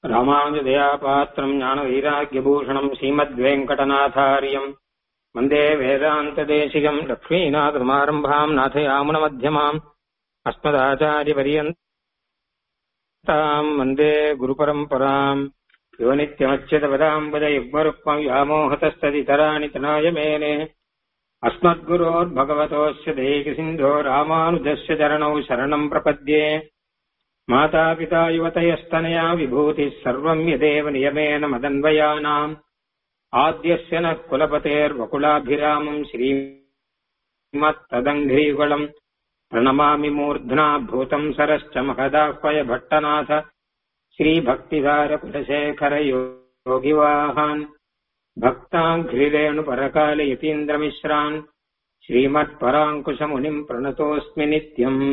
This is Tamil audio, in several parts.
ராமானுஜதயாபாத்திரம் ஞானவைராக்கியபூஷணம் ஸ்ரீமத்வேங்கடநாதாரியம் வந்தே வேதாந்ததேசிகம் லக்ஷ்மீநாதமாரம்பாம் நாथयामुनमध्यमाम् अस्मदाचार्यपर्यन्ताम् वन्दे गुरुपरम्पराम् यो नित्यमच्युतपदाम्बुजयुग्मरुक्मम् व्यामोहतस्तदितराणि तनाय मेने अस्मद्गुरोर्भगवतोऽस्य देहिसिन्धो रामानुजस्य चरणौ शरणम् प्रपद्ये मातापिता युवतयस्तनया विभूतिः सर्वम् यदेव नियमेन मदन्वयानाम् आद्यस्य नः कुलपतेर्वकुलाभिरामम् श्रीमत्तदङ्घ्रीयुगलम् प्रणमामि मूर्ध्ना भूतम् सरश्च महदाह्वय भट्टनाथ श्रीभक्तिधारकुलशेखर योगिवाहान् भक्ताङ्घ्रिरेणुपरकालयतीन्द्रमिश्रान् श्रीमत्पराङ्कुशमुनिम् प्रणतोऽस्मि नित्यम्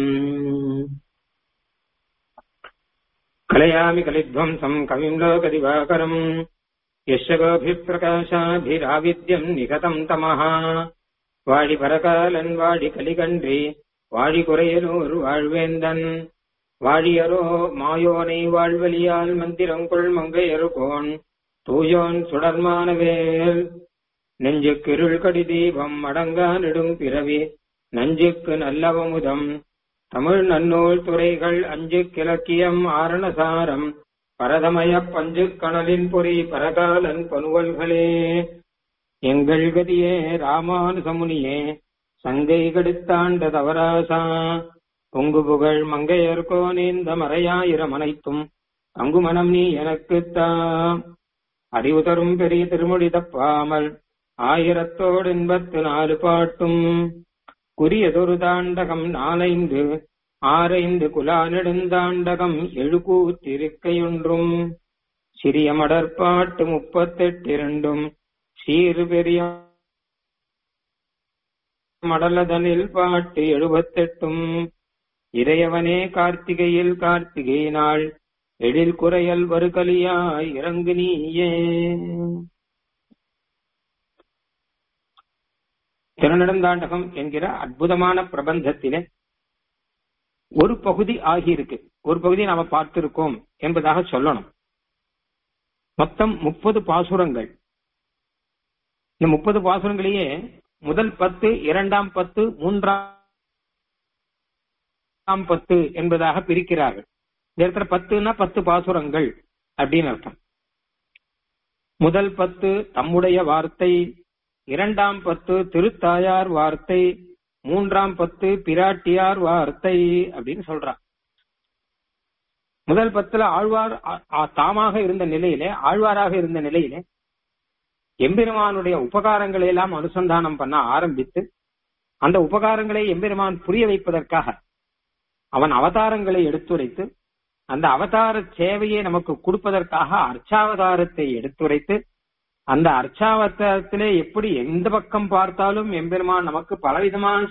कलयामि कलिध्वंसम् कविम् लोकदिवाकरम् यस्य गोभिप्रकाशाभिराविद्यम् निगतम् तमः வாழிபரகாலன் வாடி கலிகன்றி வாழி குறையலூர் வாழ்வேந்தன் வாழியரோ மாயோனை வாழ்வலியால் மந்திரங்கொள் மங்கையருகோன் தூயோன் சுடர்மானவேல் நெஞ்சுக்கு இருள் கடி தீபம் அடங்கா நெடும் பிறவி நஞ்சுக்கு நல்லவமுதம் தமிழ் நன்னூல் துறைகள் அஞ்சு கிழக்கியம் ஆரணசாரம் பரதமய பஞ்சு கணலின் பொறி பரகாலன் பனுவல்களே எங்கள் கதியே ராமானுசமுனியே சங்கை கெடுத்தாண்ட தவராசா பொங்கு புகழ் மங்கையர்கோ நீந்த மறையாயிரம் அனைத்தும் அங்குமனம் நீ எனக்குத்தா அறிவு தரும் பெரிய திருமொழி தப்பாமல் ஆயிரத்தோடு எண்பத்து நாலு பாட்டும் குறியதொரு தாண்டகம் நாலைந்து ஆரைந்து குலா நெடுந்தாண்டகம் எழுகூத்திருக்கையொன்றும் சிறிய மடற்பாட்டு முப்பத்தெட்டு இரண்டும் சீர் பெரிய மடலதனில் பாட்டு எழுபத்தெட்டும் இறையவனே கார்த்திகையில் கார்த்திகை நாள் எழில் குறையல் வருகலியாய் இறங்கு நீயே திருநடந்தாண்டகம் என்கிற அற்புதமான பிரபந்தத்திலே ஒரு பகுதி ஆகியிருக்கு ஒரு பகுதி நாம பார்த்திருக்கோம் என்பதாக சொல்லணும் மொத்தம் முப்பது பாசுரங்கள் இந்த முப்பது பாசுரங்களையே முதல் பத்து இரண்டாம் பத்து மூன்றாம் பத்து என்பதாக பிரிக்கிறார்கள் இந்த இடத்துல பத்துன்னா பத்து பாசுரங்கள் அப்படின்னு அர்த்தம் முதல் பத்து தம்முடைய வார்த்தை இரண்டாம் பத்து திருத்தாயார் வார்த்தை மூன்றாம் பத்து பிராட்டியார் வார்த்தை அப்படின்னு சொல்றான் முதல் பத்துல ஆழ்வார் தாமாக இருந்த நிலையிலே ஆழ்வாராக இருந்த நிலையிலே எம்பெருமானுடைய உபகாரங்களை எல்லாம் அனுசந்தானம் பண்ண ஆரம்பித்து அந்த உபகாரங்களை எம்பெருமான் புரிய வைப்பதற்காக அவன் அவதாரங்களை எடுத்துரைத்து அந்த அவதார சேவையை நமக்கு கொடுப்பதற்காக அர்ச்சாவதாரத்தை எடுத்துரைத்து அந்த அர்ச்சாவதாரத்திலே எப்படி எந்த பக்கம் பார்த்தாலும் எம்பெருமான் நமக்கு பலவிதமான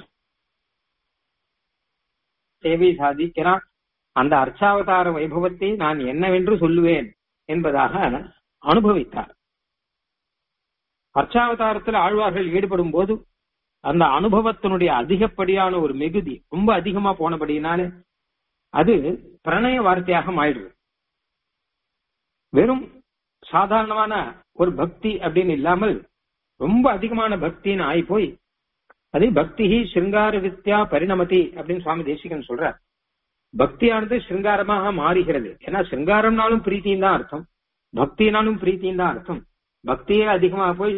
சேவை சாதிக்கிறான் அந்த அர்ச்சாவதார வைபவத்தை நான் என்னவென்று சொல்லுவேன் என்பதாக அனுபவித்தார் அர்ச்சாவதாரத்தில் ஆழ்வார்கள் ஈடுபடும் போது அந்த அனுபவத்தினுடைய அதிகப்படியான ஒரு மிகுதி ரொம்ப அதிகமா போனபடினாலே அது பிரணய வார்த்தையாக மாறிடுது வெறும் சாதாரணமான ஒரு பக்தி அப்படின்னு இல்லாமல் ரொம்ப அதிகமான பக்தின்னு ஆகி போய் அது பக்தி சிருங்கார வித்யா பரிணமதி அப்படின்னு சுவாமி தேசிகன் சொல்றார் பக்தியானது சிருங்காரமாக மாறுகிறது ஏன்னா சிருங்காரம்னாலும் பிரீத்தியும் தான் அர்த்தம் பக்தினாலும் பிரீத்தியும் தான் அர்த்தம் பக்தியே அதிகமாக போய்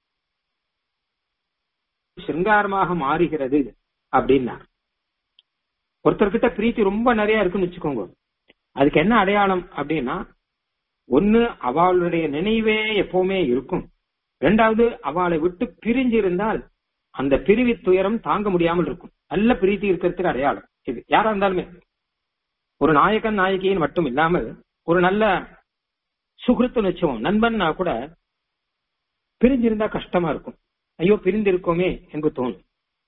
சிருங்காரமாக மாறுகிறது அப்படின்னா ஒருத்தர்கிட்ட பிரீத்தி ரொம்ப நிறைய இருக்குன்னு வச்சுக்கோங்க அதுக்கு என்ன அடையாளம் அப்படின்னா ஒன்னு அவளுடைய நினைவே எப்பவுமே இருக்கும் ரெண்டாவது அவளை விட்டு பிரிஞ்சு இருந்தால் அந்த பிரிவி துயரம் தாங்க முடியாமல் இருக்கும் நல்ல பிரீத்தி இருக்கிறதுக்கு அடையாளம் இது யாரா இருந்தாலுமே ஒரு நாயகன் நாயகின்னு மட்டும் இல்லாமல் ஒரு நல்ல சுகிருத்துன்னு வச்சுவோம் நண்பன்னா கூட பிரிஞ்சிருந்தா கஷ்டமா இருக்கும் ஐயோ பிரிந்திருக்கோமே என்று தோணும்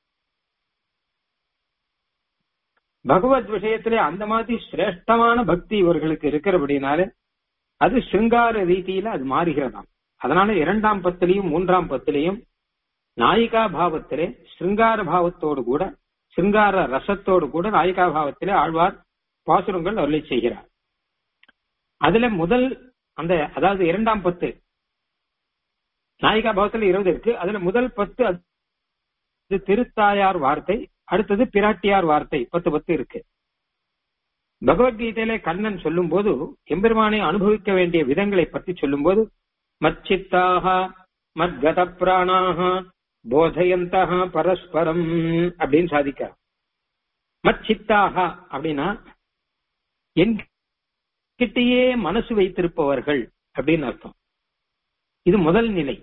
பகவத் விஷயத்திலே அந்த மாதிரி சிரேஷ்டமான பக்தி இவர்களுக்கு இருக்கிறபடினாலே அது சிருங்கார ரீதியில அது மாறுகிறதாம் அதனால இரண்டாம் பத்திலையும் மூன்றாம் பத்திலையும் நாயிகா பாவத்திலே சிருங்கார பாவத்தோடு கூட சிருங்கார ரசத்தோடு கூட நாயிகா பாவத்திலே ஆழ்வார் பாசுரங்கள் அருளை செய்கிறார் அதுல முதல் அந்த அதாவது இரண்டாம் பத்து நாயிகா பாவத்துல இருபது இருக்கு அதுல முதல் பத்து அது திருத்தாயார் வார்த்தை அடுத்தது பிராட்டியார் வார்த்தை பத்து பத்து இருக்கு பகவத்கீதையிலே கண்ணன் சொல்லும் போது எம்பெருமானை அனுபவிக்க வேண்டிய விதங்களை பற்றி சொல்லும் போது மச்சித்தாக மத்கத பிராணாக போதயந்தக பரஸ்பரம் அப்படின்னு சாதிக்கிறார் மச்சித்தாக அப்படின்னா என் கிட்டேயே மனசு வைத்திருப்பவர்கள் அப்படின்னு அர்த்தம் இது முதல் நிலை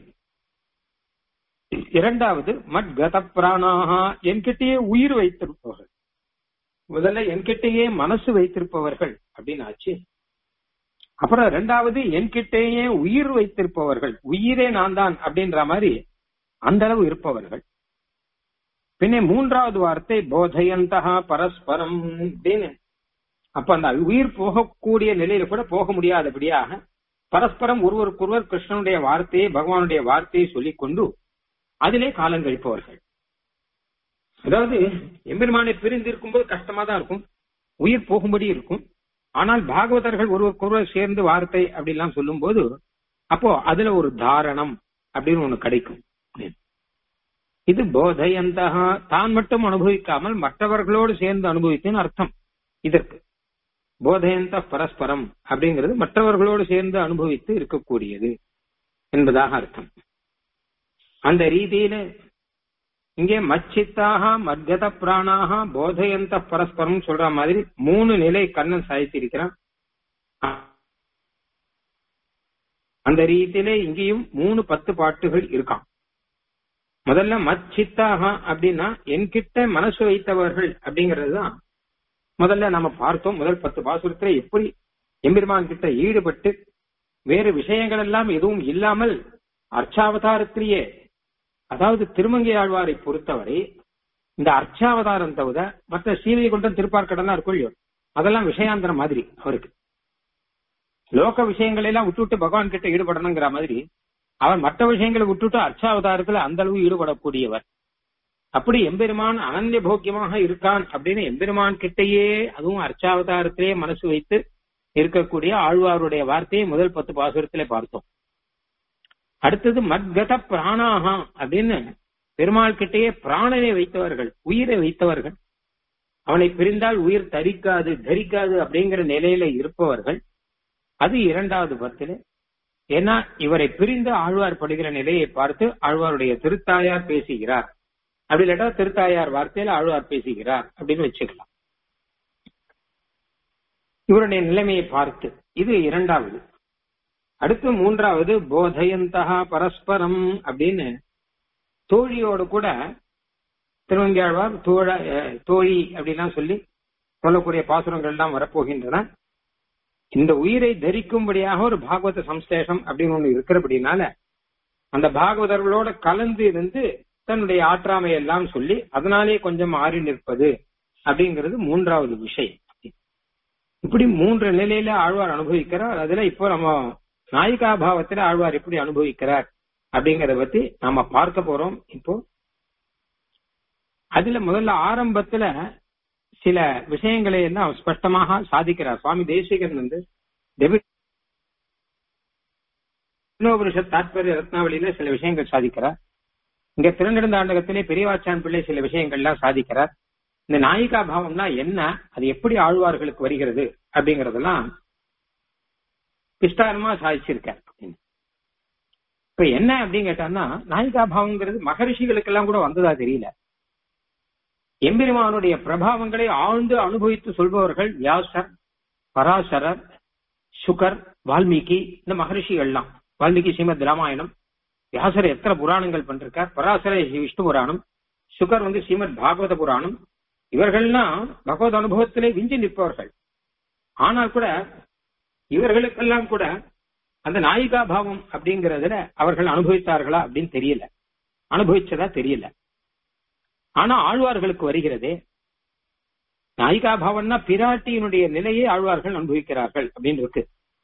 இரண்டாவது மத்கத பிராணாக என்கிட்டயே உயிர் வைத்திருப்பவர்கள் முதல்ல என்கிட்டயே மனசு வைத்திருப்பவர்கள் அப்படின்னு ஆச்சு அப்புறம் ரெண்டாவது என்கிட்டயே உயிர் வைத்திருப்பவர்கள் உயிரே நான் தான் அப்படின்ற மாதிரி அந்த அளவு இருப்பவர்கள் பின்ன மூன்றாவது வார்த்தை போதையந்தகா பரஸ்பரம் அப்படின்னு அப்ப அந்த உயிர் போகக்கூடிய நிலையில கூட போக முடியாதபடியாக பரஸ்பரம் ஒருவருக்கொருவர் கிருஷ்ணனுடைய வார்த்தையை பகவானுடைய வார்த்தையை சொல்லிக் கொண்டு அதிலே காலம் கழிப்பவர்கள் அதாவது எம்பெருமானை பிரிந்து இருக்கும்போது கஷ்டமா தான் இருக்கும் உயிர் போகும்படி இருக்கும் ஆனால் பாகவதர்கள் ஒருவருக்கொருவர் சேர்ந்து வார்த்தை அப்படிலாம் சொல்லும் போது அப்போ அதுல ஒரு தாரணம் அப்படின்னு ஒண்ணு கிடைக்கும் இது போதையந்தகா தான் மட்டும் அனுபவிக்காமல் மற்றவர்களோடு சேர்ந்து அனுபவித்துன்னு அர்த்தம் இதற்கு போதையந்த பரஸ்பரம் அப்படிங்கிறது மற்றவர்களோடு சேர்ந்து அனுபவித்து இருக்கக்கூடியது என்பதாக அர்த்தம் அந்த ரீதியில இங்கே மச்சித்தாக மத்கத பிராணாக போதையந்த பரஸ்பரம் சொல்ற மாதிரி மூணு நிலை கண்ணன் சாதித்திருக்கிறான் அந்த ரீதியிலே இங்கேயும் மூணு பத்து பாட்டுகள் இருக்கான் முதல்ல மச்சித்தாக அப்படின்னா என்கிட்ட மனசு வைத்தவர்கள் அப்படிங்கிறது தான் முதல்ல நம்ம பார்த்தோம் முதல் பத்து பாசுரத்துல எப்படி எம்பெருமான் கிட்ட ஈடுபட்டு வேறு விஷயங்கள் எல்லாம் எதுவும் இல்லாமல் அர்ச்சாவதாரத்திலேயே அதாவது திருமங்கை ஆழ்வாரை பொறுத்தவரை இந்த அர்ச்சாவதாரம் தவிர மற்ற சீவை கொண்ட திருப்பார்க்கடலாம் இருக்கும் இல்லையோ அதெல்லாம் விஷயாந்திரம் மாதிரி அவருக்கு லோக விஷயங்களை எல்லாம் விட்டுவிட்டு பகவான் கிட்ட ஈடுபடணுங்கிற மாதிரி அவர் மற்ற விஷயங்களை விட்டுட்டு அர்ச்சாவதாரத்துல அந்த அளவு ஈடுபடக்கூடியவர் அப்படி எம்பெருமான் அனந்திய போக்கியமாக இருக்கான் அப்படின்னு எம்பெருமான் கிட்டேயே அதுவும் அர்ச்சாவதாரத்திலேயே மனசு வைத்து இருக்கக்கூடிய ஆழ்வாருடைய வார்த்தையை முதல் பத்து பாசுரத்திலே பார்த்தோம் அடுத்தது மத்கத பிராணாகா அப்படின்னு பெருமாள் கிட்டேயே பிராணனை வைத்தவர்கள் உயிரை வைத்தவர்கள் அவனை பிரிந்தால் உயிர் தரிக்காது தரிக்காது அப்படிங்கிற நிலையில இருப்பவர்கள் அது இரண்டாவது பத்தில ஏன்னா இவரை பிரிந்து ஆழ்வார் படுகிற நிலையை பார்த்து ஆழ்வாருடைய திருத்தாயார் பேசுகிறார் அப்படி இல்லாட்டா திருத்தாயார் வார்த்தையில ஆழ்வார் பேசுகிறார் அப்படின்னு வச்சுக்கலாம் இவருடைய நிலைமையை பார்த்து இது இரண்டாவது அடுத்து மூன்றாவது போதயந்தகா பரஸ்பரம் அப்படின்னு தோழியோடு கூட திருவங்கியாழ்வார் தோழ தோழி அப்படிலாம் சொல்லி சொல்லக்கூடிய பாசுரங்கள் எல்லாம் வரப்போகின்றன இந்த உயிரை தரிக்கும்படியாக ஒரு பாகவத சம்சேஷம் அப்படின்னு ஒண்ணு இருக்கிறபடினால அந்த பாகவதர்களோட கலந்து இருந்து தன்னுடைய ஆற்றாமை எல்லாம் சொல்லி அதனாலே கொஞ்சம் ஆறி நிற்பது அப்படிங்கிறது மூன்றாவது விஷயம் இப்படி மூன்று நிலையில ஆழ்வார் அனுபவிக்கிறார் அதுல இப்போ நம்ம நாயிகா பாவத்துல ஆழ்வார் எப்படி அனுபவிக்கிறார் அப்படிங்கறத பத்தி நாம பார்க்க போறோம் இப்போ அதுல முதல்ல ஆரம்பத்துல சில விஷயங்களை எல்லாம் ஸ்பஷ்டமாக சாதிக்கிறார் சுவாமி தேசிகன் வந்து விஷ்ணோபுருஷத் தாத்பரிய ரத்னாவளியில சில விஷயங்கள் சாதிக்கிறார் இங்க திருநெடுந்தாண்டகத்திலே பெரியவாச்சான் பிள்ளை சில விஷயங்கள்லாம் சாதிக்கிறார் இந்த நாயிகா பாவம்னா என்ன அது எப்படி ஆழ்வார்களுக்கு வருகிறது அப்படிங்கறதெல்லாம் விஸ்தாரமா சாதிச்சிருக்கார் இப்ப என்ன அப்படின்னு கேட்டான்னா நாயிகா பாவம்ங்கிறது மகரிஷிகளுக்கு எல்லாம் கூட வந்ததா தெரியல எம்பெருமானுடைய பிரபாவங்களை ஆழ்ந்து அனுபவித்து சொல்பவர்கள் வியாசர் பராசரர் சுகர் வால்மீகி இந்த மகரிஷிகள்லாம் வால்மீகி ஸ்ரீமத் ராமாயணம் வியாசர் எத்தனை புராணங்கள் பண்ணிருக்கார் பராசர விஷ்ணு புராணம் சுகர் வந்து ஸ்ரீமத் பாகவத புராணம் இவர்கள்லாம் பகவத் அனுபவத்திலே விஞ்சி நிற்பவர்கள் ஆனால் கூட இவர்களுக்கெல்லாம் கூட அந்த நாயிகா பாவம் அப்படிங்கறதுல அவர்கள் அனுபவித்தார்களா அப்படின்னு தெரியல அனுபவிச்சதா தெரியல ஆனா ஆழ்வார்களுக்கு வருகிறதே நாயிகா பாவம்னா பிராட்டியினுடைய நிலையை ஆழ்வார்கள் அனுபவிக்கிறார்கள் அப்படின்னு இருக்கு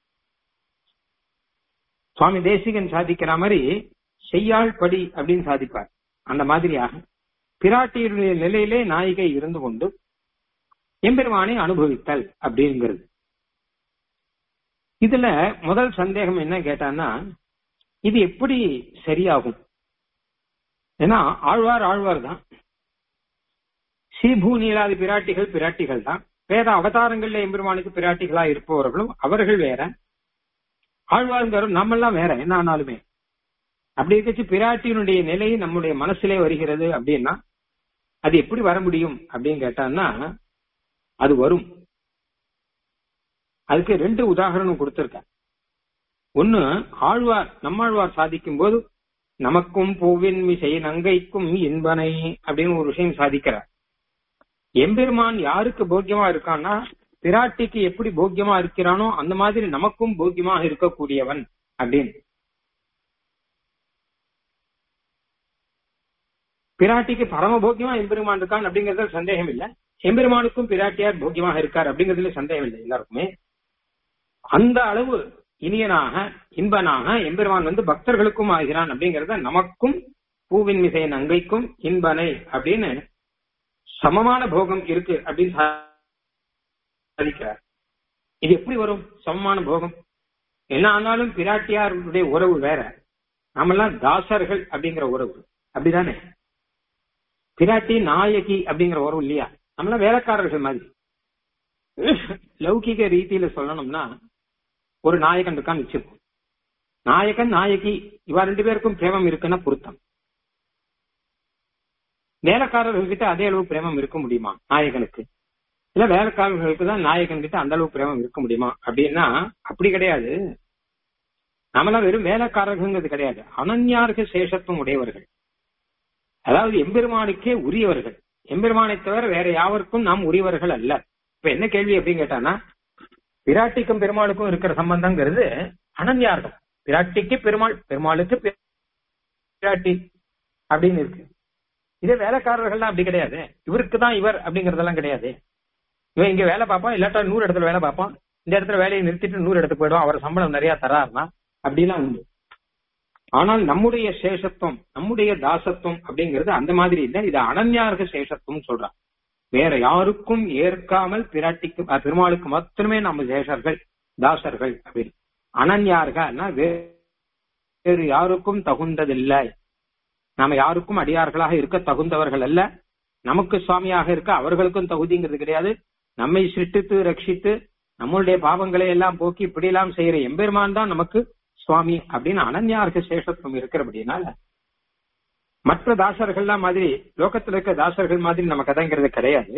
சுவாமி தேசிகன் சாதிக்கிற மாதிரி செய்யாள் படி அப்படின்னு சாதிப்பார் அந்த மாதிரியாக பிராட்டியினுடைய நிலையிலே நாயிகை இருந்து கொண்டு எம்பெருமானை அனுபவித்தல் அப்படிங்கிறது இதுல முதல் சந்தேகம் என்ன கேட்டான்னா இது எப்படி சரியாகும் ஏன்னா ஆழ்வார் ஆழ்வார் தான் ஸ்ரீபூ நீலாதி பிராட்டிகள் பிராட்டிகள் தான் வேத அவதாரங்கள்ல எம்பெருமானுக்கு பிராட்டிகளா இருப்பவர்களும் அவர்கள் வேற ஆழ்வார்ங்கிறோம் நம்மெல்லாம் வேற என்ன ஆனாலுமே அப்படி இருக்கச்சு பிராட்டியினுடைய நிலை நம்முடைய மனசிலே வருகிறது அப்படின்னா அது எப்படி வர முடியும் அப்படின்னு கேட்டான்னா அது வரும் அதுக்கு ரெண்டு உதாரணம் கொடுத்திருக்கேன் ஒண்ணு ஆழ்வார் நம்மாழ்வார் சாதிக்கும் போது நமக்கும் பூவின் மிசை நங்கைக்கும் இன்பனை அப்படின்னு ஒரு விஷயம் சாதிக்கிறார் எம்பெருமான் யாருக்கு போக்கியமா இருக்கான்னா பிராட்டிக்கு எப்படி போக்கியமா இருக்கிறானோ அந்த மாதிரி நமக்கும் போக்கியமா இருக்கக்கூடியவன் அப்படின்னு பிராட்டிக்கு பரம போக்கியமா எம்பெருமான் இருக்கான் அப்படிங்கறதுல சந்தேகம் இல்ல எம்பெருமானுக்கும் பிராட்டியார் போக்கியமாக இருக்கார் அப்படிங்கறதுல சந்தேகம் இல்லை எல்லாருக்குமே அந்த அளவு இனியனாக இன்பனாக எம்பெருமான் வந்து பக்தர்களுக்கும் ஆகிறான் அப்படிங்கறத நமக்கும் பூவின் மிசை நங்கைக்கும் இன்பனை அப்படின்னு சமமான போகம் இருக்கு அப்படின்னு சாதிக்கிறார் இது எப்படி வரும் சமமான போகம் என்ன ஆனாலும் பிராட்டியாருடைய உறவு வேற நாமெல்லாம் தாசர்கள் அப்படிங்கிற உறவு அப்படிதானே பிராட்டி நாயகி அப்படிங்கிற உறவு இல்லையா நம்மளாம் வேலைக்காரர்கள் மாதிரி லௌகிக ரீதியில சொல்லணும்னா ஒரு நாயகன் இருக்கான்னு வச்சிருக்கோம் நாயகன் நாயகி இவா ரெண்டு பேருக்கும் பிரேமம் இருக்குன்னா பொருத்தம் வேலைக்காரர்கள் கிட்ட அதே அளவு பிரேமம் இருக்க முடியுமா நாயகனுக்கு இல்ல வேலைக்காரர்களுக்கு தான் நாயகன் கிட்ட அந்த அளவு பிரேமம் இருக்க முடியுமா அப்படின்னா அப்படி கிடையாது நாமெல்லாம் வெறும் வேலைக்காரர்கள்ங்கிறது கிடையாது அனன்யார்க சேஷத்துவம் உடையவர்கள் அதாவது எம்பெருமானுக்கே உரியவர்கள் எம்பெருமானை தவிர வேற யாவருக்கும் நாம் உரியவர்கள் அல்ல இப்ப என்ன கேள்வி அப்படின்னு கேட்டானா பிராட்டிக்கும் பெருமாளுக்கும் இருக்கிற சம்பந்தங்கிறது அனன்யார்கள் பிராட்டிக்கு பெருமாள் பெருமாளுக்கு பிராட்டி அப்படின்னு இருக்கு இதே வேலைக்காரர்கள்லாம் அப்படி கிடையாது இவருக்கு தான் இவர் அப்படிங்கறதெல்லாம் கிடையாது இவன் இங்க வேலை பார்ப்பான் இல்லாட்டா நூறு இடத்துல வேலை பார்ப்பான் இந்த இடத்துல வேலையை நிறுத்திட்டு நூறு இடத்துக்கு போயிடுவான் அவர் சம்பளம் நிறைய தராருனா அப்படிலாம் உண்டு ஆனால் நம்முடைய சேஷத்துவம் நம்முடைய தாசத்துவம் அப்படிங்கிறது அந்த மாதிரி இல்லை இது அனன்யார்க சேஷத்துவம் சொல்றான் வேற யாருக்கும் ஏற்காமல் பிராட்டிக்கு பெருமாளுக்கு மாத்திரமே நம்ம சேஷர்கள் தாசர்கள் அப்படின்னு அனன்யார்கன்னா வேறு யாருக்கும் தகுந்ததில்லை நாம யாருக்கும் அடியார்களாக இருக்க தகுந்தவர்கள் அல்ல நமக்கு சுவாமியாக இருக்க அவர்களுக்கும் தகுதிங்கிறது கிடையாது நம்மை சிருஷ்டித்து ரட்சித்து நம்மளுடைய பாவங்களை எல்லாம் போக்கி இப்படி எல்லாம் செய்யற எம்பெருமான் தான் நமக்கு சுவாமி அப்படின்னு அனன்யார்க சேஷத்துவம் இருக்கிறபடினால மற்ற தாசர்கள்லாம் மாதிரி லோகத்துல இருக்க தாசர்கள் மாதிரி நம்ம கதைங்கிறது கிடையாது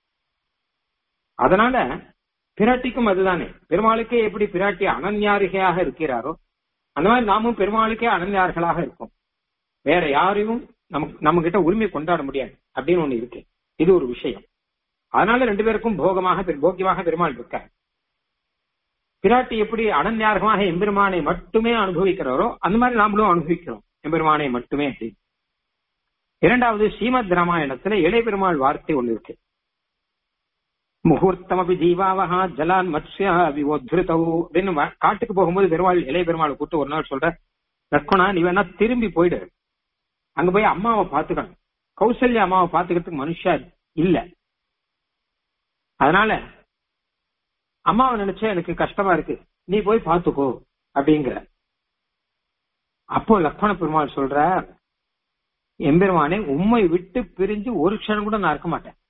அதனால பிராட்டிக்கும் அதுதானே பெருமாளுக்கே எப்படி பிராட்டி அனன்யாரிகையாக இருக்கிறாரோ அந்த மாதிரி நாமும் பெருமாளுக்கே அனன்யார்களாக இருக்கோம் வேற யாரையும் நமக்கு நம்ம கிட்ட உரிமை கொண்டாட முடியாது அப்படின்னு ஒண்ணு இருக்கு இது ஒரு விஷயம் அதனால ரெண்டு பேருக்கும் போகமாக போக்கியமாக பெருமாள் இருக்கார் பிராட்டி எப்படி அனன்யார்கமாக எம்பெருமானை மட்டுமே அனுபவிக்கிறாரோ அந்த மாதிரி நாமளும் அனுபவிக்கிறோம் எம்பெருமானை மட்டுமே அப்படின்னு இரண்டாவது ஸ்ரீமத் ராமாயணத்துல இளைய பெருமாள் வார்த்தை ஒண்ணு இருக்கு முகூர்த்தம் அப்படி ஜீவாவகா ஜலான் மத்ஸ்யா விவோத்ருதவு அப்படின்னு காட்டுக்கு போகும்போது பெருமாள் இளைய பெருமாள் கூட்டு ஒரு நாள் சொல்ற லக்ஷ்மணா நீ வேணா திரும்பி போயிடு அங்க போய் அம்மாவை பாத்துக்கணும் கௌசல்யா அம்மாவை பாத்துக்கிறதுக்கு மனுஷா இல்ல அதனால அம்மாவை நினைச்சா எனக்கு கஷ்டமா இருக்கு நீ போய் பாத்துக்கோ அப்படிங்கிற அப்போ லக்ஷ்மண பெருமாள் சொல்ற எம்பெருமானே உண்மை விட்டு பிரிஞ்சு ஒரு க்ஷணம் கூட நான் இருக்க மாட்டேன்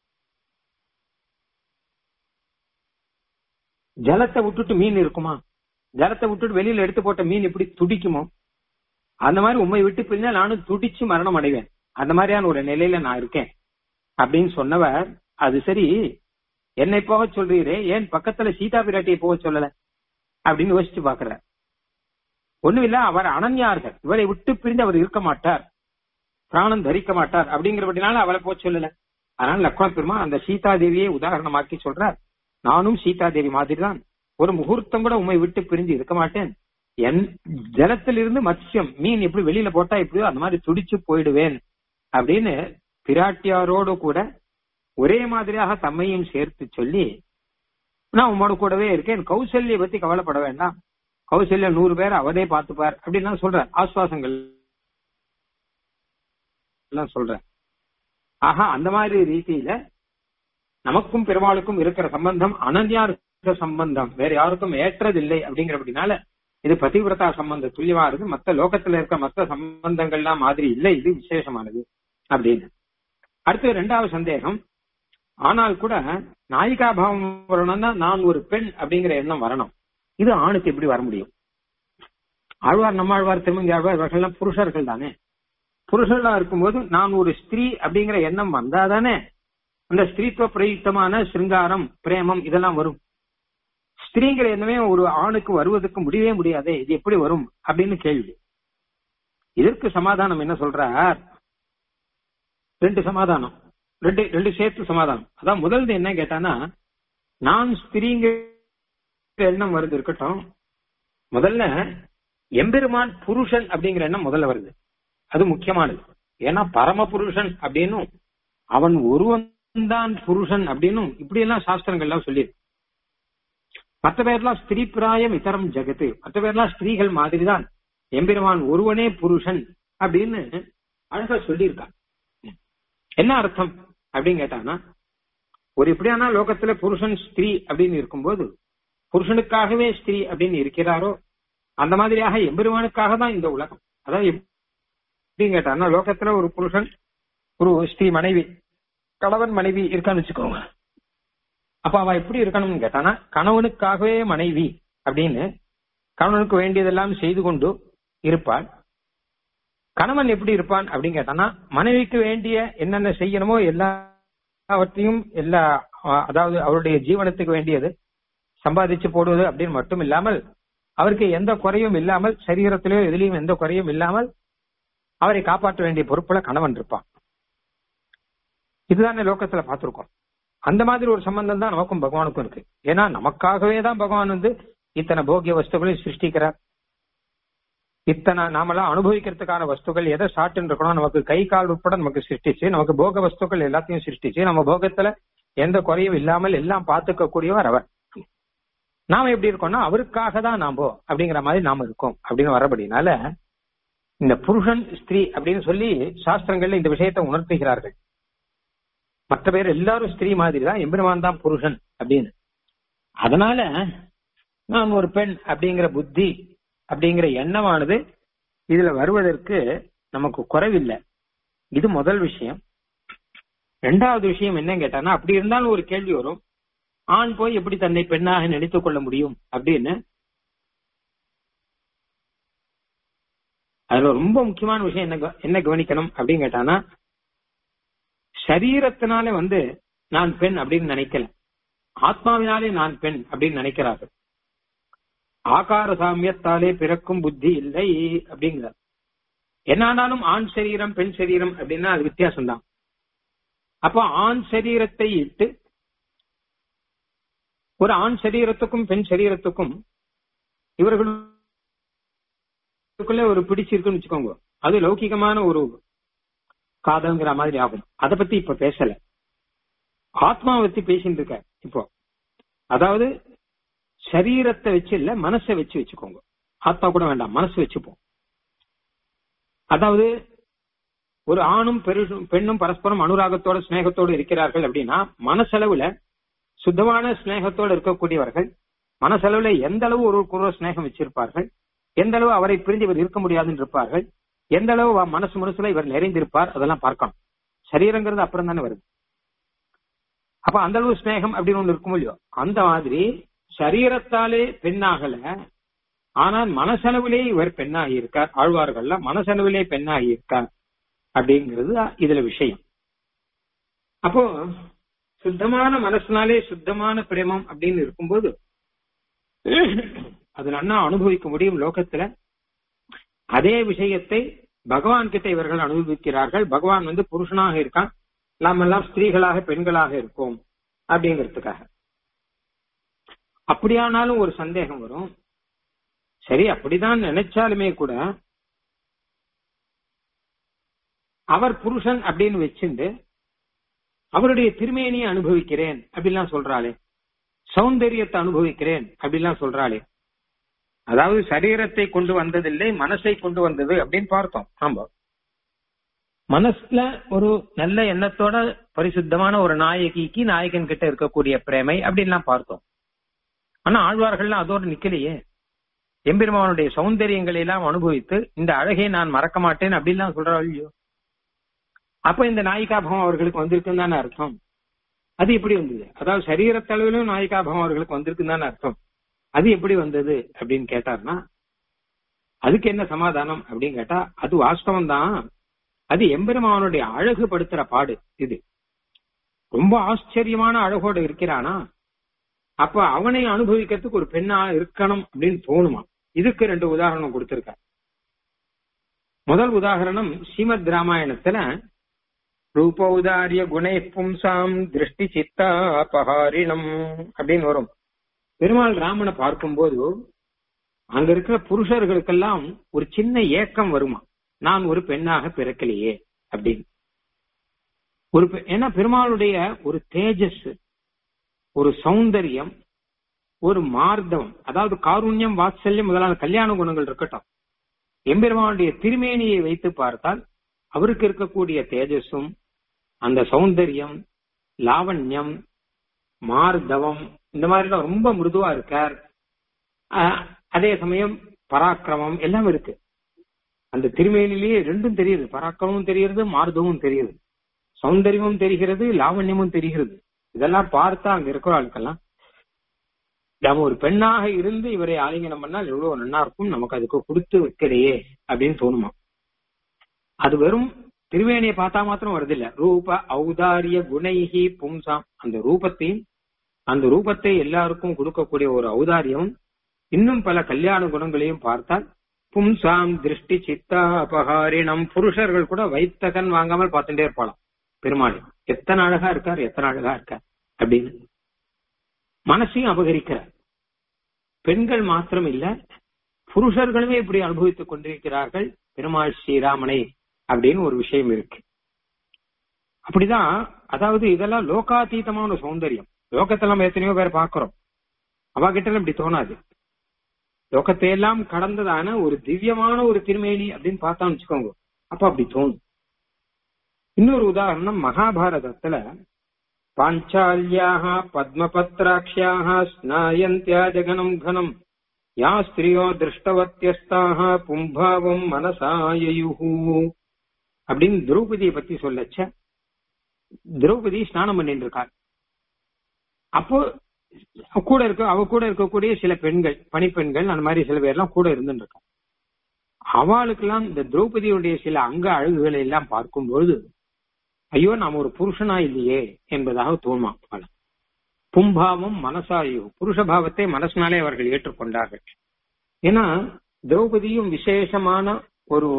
ஜலத்தை விட்டுட்டு மீன் இருக்குமா ஜலத்தை விட்டுட்டு வெளியில எடுத்து போட்ட மீன் எப்படி துடிக்குமோ அந்த மாதிரி உண்மை விட்டு பிரிஞ்சா நானும் துடிச்சு மரணம் அடைவேன் அந்த மாதிரியான ஒரு நிலையில நான் இருக்கேன் அப்படின்னு சொன்னவர் அது சரி என்னை போக சொல்றீரே ஏன் பக்கத்துல சீதா பிராட்டியை போக சொல்லல அப்படின்னு யோசிச்சு பாக்குற ஒண்ணும் இல்ல அவர் அனன்யார்கள் இவரை விட்டு பிரிந்து அவர் இருக்க மாட்டார் பிராணம் தரிக்க மாட்டார் அப்படிங்கிறபடினால அவளை போக சொல்லல அதனால லக்ஷ்மண பெருமா அந்த சீதா தேவியை உதாரணமாக்கி சொல்றார் நானும் சீதா தேவி மாதிரி தான் ஒரு முகூர்த்தம் கூட உண்மை விட்டு பிரிஞ்சு இருக்க மாட்டேன் என் ஜலத்திலிருந்து மத்ஸ்யம் மீன் எப்படி வெளியில போட்டா எப்படியோ அந்த மாதிரி துடிச்சு போயிடுவேன் அப்படின்னு பிராட்டியாரோடு கூட ஒரே மாதிரியாக தம்மையும் சேர்த்து சொல்லி நான் உம்மோட கூடவே இருக்கேன் கௌசல்ய பத்தி கவலைப்பட வேண்டாம் கௌசல்யா நூறு பேர் அவரே பார்த்துப்பார் அப்படின்னு சொல்ற ஆஸ்வாசங்கள் எல்லாம் சொல்றேன் ஆஹா அந்த மாதிரி ரீதியில நமக்கும் பெருமாளுக்கும் இருக்கிற சம்பந்தம் அனன்யார் புருஷ சம்பந்தம் வேற யாருக்கும் ஏற்றதில்லை அப்படிங்கிறபடினால இது பதிவிரதா சம்பந்த துல்லியமா இருக்கு மத்த லோகத்துல இருக்க மத்த சம்பந்தங்கள்லாம் மாதிரி இல்லை இது விசேஷமானது அப்படின்னு அடுத்து ரெண்டாவது சந்தேகம் ஆனால் கூட நாயிகா பாவம் வரணும்னா நான் ஒரு பெண் அப்படிங்கிற எண்ணம் வரணும் இது ஆணுக்கு எப்படி வர முடியும் ஆழ்வார் நம்மாழ்வார் திருமங்கி ஆழ்வார் இவர்கள்லாம் புருஷர்கள் தானே புருஷர்களா இருக்கும்போது நான் ஒரு ஸ்திரீ அப்படிங்கிற எண்ணம் வந்தாதானே அந்த ஸ்திரீத்துவ பிரயுக்தமான சிருங்காரம் பிரேமம் இதெல்லாம் வரும் ஸ்திரீங்கிற எண்ணமே ஒரு ஆணுக்கு வருவதற்கு முடியவே முடியாதே இது எப்படி வரும் அப்படின்னு கேள்வி இதற்கு சமாதானம் என்ன சொல்றார் ரெண்டு சமாதானம் ரெண்டு ரெண்டு சேர்த்து சமாதானம் அதான் முதல்ல என்ன கேட்டானா நான் ஸ்திரீங்கிற எண்ணம் வருது இருக்கட்டும் முதல்ல எம்பெருமான் புருஷன் அப்படிங்கிற எண்ணம் முதல்ல வருது அது முக்கியமானது ஏன்னா பரம புருஷன் அப்படின்னும் அவன் ஒருவன் தான் புருஷன் அப்படின்னும் இப்படி எல்லாம் சாஸ்திரங்கள்லாம் சொல்லியிருக்கு மற்ற பேர்லாம் ஸ்திரீ பிராயம் இதரம் ஜெகத்து மற்ற பேர்லாம் ஸ்திரீகள் மாதிரிதான் எம்பெருமான் ஒருவனே புருஷன் அப்படின்னு அழகா சொல்லியிருக்கான் என்ன அர்த்தம் அப்படின்னு கேட்டானா ஒரு எப்படியானா லோகத்துல புருஷன் ஸ்திரீ அப்படின்னு இருக்கும்போது புருஷனுக்காகவே ஸ்திரீ அப்படின்னு இருக்கிறாரோ அந்த மாதிரியாக எம்பெருமானுக்காக தான் இந்த உலகம் அதாவது எப்படின்னு கேட்டானா லோகத்துல ஒரு புருஷன் ஒரு ஸ்ரீ மனைவி கணவன் மனைவி இருக்கான்னு வச்சுக்கோங்க அப்ப அவ எப்படி இருக்கணும்னு கேட்டானா கணவனுக்காகவே மனைவி அப்படின்னு கணவனுக்கு வேண்டியதெல்லாம் செய்து கொண்டு இருப்பாள் கணவன் எப்படி இருப்பான் அப்படின்னு கேட்டானா மனைவிக்கு வேண்டிய என்னென்ன செய்யணுமோ எல்லாவற்றையும் எல்லா அதாவது அவருடைய ஜீவனத்துக்கு வேண்டியது சம்பாதிச்சு போடுவது அப்படின்னு மட்டும் இல்லாமல் அவருக்கு எந்த குறையும் இல்லாமல் சரீரத்திலேயோ எதிலையும் எந்த குறையும் இல்லாமல் அவரை காப்பாற்ற வேண்டிய பொறுப்புல கணவன் இருப்பான் இதுதானே லோகத்துல பார்த்திருக்கோம் அந்த மாதிரி ஒரு சம்பந்தம் தான் நமக்கும் பகவானுக்கும் இருக்கு ஏன்னா நமக்காகவே தான் பகவான் வந்து இத்தனை போகிய வஸ்துகளையும் சிருஷ்டிக்கிறார் இத்தனை நாமெல்லாம் அனுபவிக்கிறதுக்கான வஸ்துக்கள் எதை சாட்டுன்னு இருக்கணும் நமக்கு கை கால் உட்பட நமக்கு சிருஷ்டிச்சு நமக்கு போக வஸ்துக்கள் எல்லாத்தையும் சிருஷ்டிச்சு நம்ம போகத்துல எந்த குறையும் இல்லாமல் எல்லாம் பார்த்துக்க கூடியவர் அவர் நாம எப்படி இருக்கோம்னா அவருக்காக தான் நாம அப்படிங்கிற மாதிரி நாம இருக்கோம் அப்படின்னு வரபடினால இந்த புருஷன் ஸ்திரீ அப்படின்னு சொல்லி சாஸ்திரங்கள்ல இந்த விஷயத்தை உணர்த்துகிறார்கள் மற்ற பேர் எல்லாரும் ஸ்திரீ மாதிரி தான் எம்பெருமான் தான் புருஷன் அப்படின்னு அதனால நான் ஒரு பெண் அப்படிங்கிற புத்தி அப்படிங்கிற எண்ணமானது இதுல வருவதற்கு நமக்கு குறைவில்லை இது முதல் விஷயம் ரெண்டாவது விஷயம் என்ன கேட்டானா அப்படி இருந்தாலும் ஒரு கேள்வி வரும் ஆண் போய் எப்படி தன்னை பெண்ணாக நினைத்துக் கொள்ள முடியும் அப்படின்னு அதுல ரொம்ப முக்கியமான விஷயம் என்ன என்ன கவனிக்கணும் அப்படின்னு கேட்டானா சரீரத்தினாலே வந்து நான் பெண் அப்படின்னு நினைக்கல ஆத்மாவினாலே நான் பெண் அப்படின்னு நினைக்கிறார்கள் ஆகார சாமியத்தாலே பிறக்கும் புத்தி இல்லை அப்படிங்கிறார் என்னானாலும் ஆண் சரீரம் பெண் சரீரம் அப்படின்னா அது வித்தியாசம் தான் அப்போ ஆண் சரீரத்தை இட்டு ஒரு ஆண் சரீரத்துக்கும் பெண் சரீரத்துக்கும் இவர்களுக்குள்ள ஒரு பிடிச்சிருக்குன்னு வச்சுக்கோங்க அது லௌகிகமான ஒரு காதல்ங்கிற மாதிரி ஆகும் அதை பத்தி இப்ப பேசல ஆத்மாவை பத்தி பேசிட்டு இருக்க இப்போ அதாவது சரீரத்தை வச்சு இல்ல மனசை வச்சு வச்சுக்கோங்க ஆத்மா கூட வேண்டாம் மனசு வச்சுப்போம் அதாவது ஒரு ஆணும் பெண்ணும் பரஸ்பரம் அனுராகத்தோட ஸ்நேகத்தோடு இருக்கிறார்கள் அப்படின்னா மனசளவுல சுத்தமான ஸ்நேகத்தோடு இருக்கக்கூடியவர்கள் மனசளவுல எந்த அளவு ஒரு ஸ்நேகம் வச்சிருப்பார்கள் எந்த அளவு அவரை பிரிந்து இவர் இருக்க முடியாதுன்னு இருப்பார்கள் எந்த அளவு மனசு மனசுல இவர் நிறைந்திருப்பார் அதெல்லாம் பார்க்கணும் சரீரங்கிறது அப்புறம் தானே வருது அப்ப அந்த அளவு ஸ்நேகம் அப்படின்னு ஒண்ணு இருக்கும் இல்லையோ அந்த மாதிரி சரீரத்தாலே பெண்ணாகல ஆனால் மனசளவிலே இவர் பெண்ணாகி இருக்கார் ஆழ்வார்கள்ல மனசளவிலே பெண்ணாகி இருக்கார் அப்படிங்கிறது இதுல விஷயம் அப்போ சுத்தமான மனசுனாலே சுத்தமான பிரேமம் அப்படின்னு இருக்கும்போது அது நன்னா அனுபவிக்க முடியும் லோகத்துல அதே விஷயத்தை பகவான் கிட்ட இவர்கள் அனுபவிக்கிறார்கள் பகவான் வந்து புருஷனாக இருக்கான் நாம் எல்லாம் ஸ்திரீகளாக பெண்களாக இருக்கோம் அப்படிங்கிறதுக்காக அப்படியானாலும் ஒரு சந்தேகம் வரும் சரி அப்படிதான் நினைச்சாலுமே கூட அவர் புருஷன் அப்படின்னு வச்சுண்டு அவருடைய திருமேனியை அனுபவிக்கிறேன் அப்படிலாம் சொல்றாளே சௌந்தரியத்தை அனுபவிக்கிறேன் அப்படிலாம் சொல்றாளே அதாவது சரீரத்தை கொண்டு வந்ததில்லை மனசை கொண்டு வந்தது அப்படின்னு பார்த்தோம் ஆமா மனசுல ஒரு நல்ல எண்ணத்தோட பரிசுத்தமான ஒரு நாயகிக்கு நாயகன் கிட்ட இருக்கக்கூடிய பிரேமை அப்படின்லாம் பார்த்தோம் ஆனா ஆழ்வார்கள்லாம் அதோட நிக்கலையே எம்பெருமானுடைய சௌந்தரியங்களை எல்லாம் அனுபவித்து இந்த அழகை நான் மறக்க மாட்டேன் அப்படின்லாம் சொல்றாள் இல்லையோ அப்ப இந்த நாயிகாபம் அவர்களுக்கு வந்திருக்குன்னு தானே அர்த்தம் அது எப்படி வந்தது அதாவது சரீரத்தளவிலும் நாயிகாபம் அவர்களுக்கு வந்திருக்குன்னு தானே அர்த்தம் அது எப்படி வந்தது அப்படின்னு கேட்டார்னா அதுக்கு என்ன சமாதானம் அப்படின்னு கேட்டா அது வாஸ்தவம் தான் அது எம்பெருமானுடைய அழகுபடுத்துற பாடு இது ரொம்ப ஆச்சரியமான அழகோடு இருக்கிறானா அப்ப அவனை அனுபவிக்கிறதுக்கு ஒரு பெண்ணா இருக்கணும் அப்படின்னு தோணுமா இதுக்கு ரெண்டு உதாரணம் கொடுத்திருக்க முதல் உதாரணம் ஸ்ரீமத் ராமாயணத்துல ரூபௌதாரிய குணை பும்சாம் திருஷ்டி சித்தா அபஹாரிணம் அப்படின்னு வரும் பெருமாள் ராமனை பார்க்கும்போது அங்க இருக்கிற புருஷர்களுக்கெல்லாம் ஒரு சின்ன ஏக்கம் வருமா நான் ஒரு பெண்ணாக பிறக்கலையே அப்படின்னு ஒரு ஏன்னா பெருமாளுடைய ஒரு தேஜஸ் ஒரு சௌந்தரியம் ஒரு மார்தவம் அதாவது காருண்யம் வாத்சல்யம் முதலான கல்யாண குணங்கள் இருக்கட்டும் எம்பெருமானுடைய திருமேனியை வைத்து பார்த்தால் அவருக்கு இருக்கக்கூடிய தேஜஸும் அந்த சௌந்தரியம் லாவண்யம் மார்தவம் இந்த மாதிரிலாம் ரொம்ப மிருதுவா இருக்கார் அதே சமயம் பராக்கிரமம் எல்லாம் இருக்கு அந்த திருமேனிலேயே ரெண்டும் தெரியுது பராக்கிரமும் தெரிகிறது மார்தமும் தெரியுது சௌந்தரியமும் தெரிகிறது லாவண்யமும் தெரிகிறது இதெல்லாம் பார்த்தா அங்க இருக்கிற ஆளுக்கெல்லாம் நம்ம ஒரு பெண்ணாக இருந்து இவரை ஆலிங்கனம் பண்ணால் எவ்வளவு நன்னா இருக்கும் நமக்கு அதுக்கு கொடுத்து வைக்கலையே அப்படின்னு தோணுமா அது வெறும் திருவேணியை பார்த்தா மாத்திரம் வருதில்ல ரூப ஔதாரிய குணைஹி பும்சாம் அந்த ரூபத்தையும் அந்த ரூபத்தை எல்லாருக்கும் கொடுக்கக்கூடிய ஒரு ஔதாரியம் இன்னும் பல கல்யாண குணங்களையும் பார்த்தால் பும்சாம் திருஷ்டி சித்தா அபகாரிணம் புருஷர்கள் கூட வைத்தகன் வாங்காமல் பார்த்துட்டே இருப்பாளாம் பெருமாள் எத்தனை அழகா இருக்கார் எத்தனை அழகா இருக்கார் அப்படின்னு மனசையும் அபகரிக்கிறார் பெண்கள் மாத்திரம் இல்ல புருஷர்களுமே இப்படி அனுபவித்துக் கொண்டிருக்கிறார்கள் பெருமாள் ஸ்ரீராமனை அப்படின்னு ஒரு விஷயம் இருக்கு அப்படிதான் அதாவது இதெல்லாம் லோகாதீதமான சௌந்தரியம் லோகத்தை நம்ம எத்தனையோ பேர் பாக்குறோம் அவகிட்ட இப்படி தோணாது லோகத்தை எல்லாம் கடந்ததான ஒரு திவ்யமான ஒரு திருமேனி அப்படின்னு பார்த்தா வச்சுக்கோங்க அப்ப அப்படி தோணும் இன்னொரு உதாரணம் மகாபாரதத்துல பாஞ்சாலியாக பத்மபத்ராட்சியாக ஸ்நாயந்தியா ஜகனம் கனம் யா ஸ்திரியோ திருஷ்டவத்தியஸ்தாக பும்பாவம் மனசாயுஹு அப்படின்னு திரௌபதியை பத்தி சொல்லச்ச திரௌபதி ஸ்நானம் பண்ணிட்டு இருக்காள் அப்போ கூட இருக்க அவ கூட இருக்கக்கூடிய சில பெண்கள் பணிப்பெண்கள் அந்த மாதிரி சில பேர்லாம் கூட இருந்துட்டு இருக்கா அவளுக்கெல்லாம் இந்த திரௌபதியுடைய சில அங்க அழகுகளை எல்லாம் பார்க்கும்போது ஐயோ நாம் ஒரு புருஷனா இல்லையே என்பதாக தோணுமா பல பும்பாவம் மனசாயு புருஷ பாவத்தை மனசினாலே அவர்கள் ஏற்றுக்கொண்டார்கள் ஏன்னா திரௌபதியும் விசேஷமான ஒரு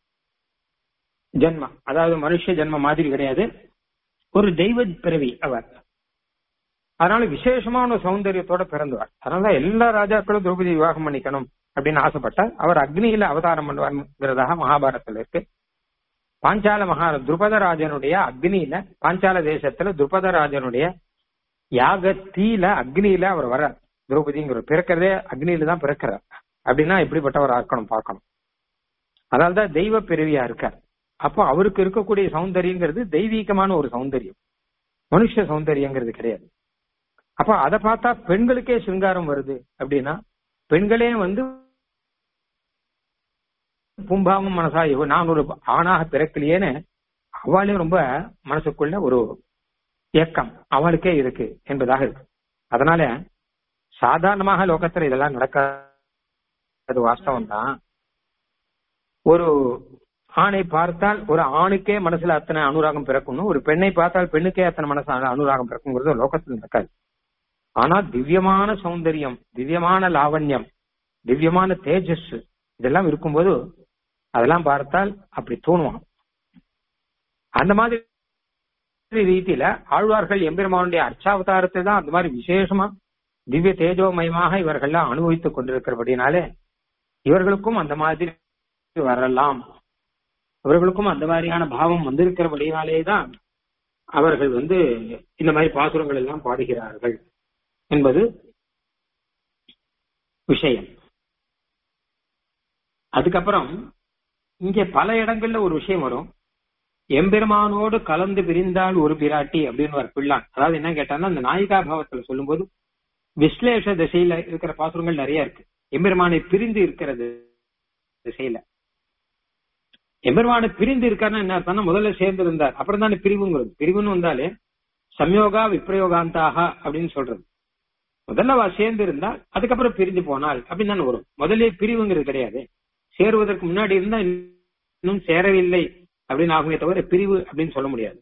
ஜென்மம் அதாவது மனுஷ ஜென்மம் மாதிரி கிடையாது ஒரு தெய்வ பிறவி அவர் அதனால விசேஷமான சௌந்தரியத்தோட பிறந்தவர் அதனால எல்லா ராஜாக்களும் திரௌபதி விவாகம் பண்ணிக்கணும் அப்படின்னு ஆசைப்பட்டார் அவர் அக்னியில அவதாரம் பண்ணுவார்ங்கிறதாக மகாபாரதத்துல இருக்கு பாஞ்சால மகா துருபதராஜனுடைய அக்னியில பாஞ்சால தேசத்துல துருபதராஜனுடைய யாக தீல அக்னியில அவர் வர்றார் திரௌபதிங்கிற பிறக்கிறதே அக்னியில தான் பிறக்கிறார் அப்படின்னா எப்படிப்பட்டவர் இருக்கணும் பார்க்கணும் அதனால்தான் தெய்வ பிறவியா இருக்கார் அப்போ அவருக்கு இருக்கக்கூடிய சௌந்தரியங்கிறது தெய்வீகமான ஒரு சௌந்தரியம் மனுஷ சௌந்தரியங்கிறது கிடையாது அப்ப அதை பார்த்தா பெண்களுக்கே சிங்காரம் வருது அப்படின்னா பெண்களே வந்து பும்பாவும் மனசா நான் ஒரு ஆணாக பிறக்கலையேன்னு அவளே ரொம்ப மனசுக்குள்ள ஒரு ஏக்கம் அவளுக்கே இருக்கு என்பதாக இருக்கு அதனால சாதாரணமாக லோகத்துல இதெல்லாம் நடக்காது வாஸ்தவம் தான் ஒரு ஆணை பார்த்தால் ஒரு ஆணுக்கே மனசுல அத்தனை அனுராகம் பிறக்கணும் ஒரு பெண்ணை பார்த்தால் பெண்ணுக்கே அத்தனை மனசு அனுராகம் பிறக்குங்கிறது லோகத்தில் நடக்காது ஆனா திவ்யமான சௌந்தரியம் திவ்யமான லாவண்யம் திவ்யமான தேஜஸ் இதெல்லாம் இருக்கும்போது அதெல்லாம் பார்த்தால் அப்படி தோணுவான் அந்த மாதிரி ரீதியில ஆழ்வார்கள் எம்பெருமானுடைய அர்ச்சாவதாரத்தை தான் அந்த மாதிரி விசேஷமா திவ்ய தேஜோமயமாக இவர்கள்லாம் அனுபவித்துக் கொண்டிருக்கிறபடினாலே இவர்களுக்கும் அந்த மாதிரி வரலாம் அவர்களுக்கும் அந்த மாதிரியான பாவம் வந்திருக்கிறபடினாலே தான் அவர்கள் வந்து இந்த மாதிரி பாசுரங்கள் எல்லாம் பாடுகிறார்கள் என்பது விஷயம் அதுக்கப்புறம் இங்கே பல இடங்கள்ல ஒரு விஷயம் வரும் எம்பெருமானோடு கலந்து பிரிந்தால் ஒரு பிராட்டி அப்படின்னு ஒரு பிள்ளான் அதாவது என்ன கேட்டான்னா அந்த நாயிகா பாவத்துல சொல்லும்போது விஸ்லேஷ திசையில இருக்கிற பாசுரங்கள் நிறைய இருக்கு எம்பெருமானை பிரிந்து இருக்கிறது திசையில எம்பெருமானை பிரிந்து இருக்காருன்னா என்ன அர்த்தம்னா முதல்ல சேர்ந்து இருந்தார் அப்புறம் தானே பிரிவுங்கிறது பிரிவுன்னு வந்தாலே சம்யோகா விப்ரயோகாந்தாக அப்படின்னு சொல்றது முதல்ல அவ சேர்ந்து இருந்தா அதுக்கப்புறம் பிரிஞ்சு போனால் அப்படின்னு தானே வரும் முதல்ல பிரிவுங்கிறது கிடையாது சேருவதற்கு முன்னாடி இருந்தா இன்னும் சேரவில்லை அப்படின்னு ஆகுமே தவிர பிரிவு அப்படின்னு சொல்ல முடியாது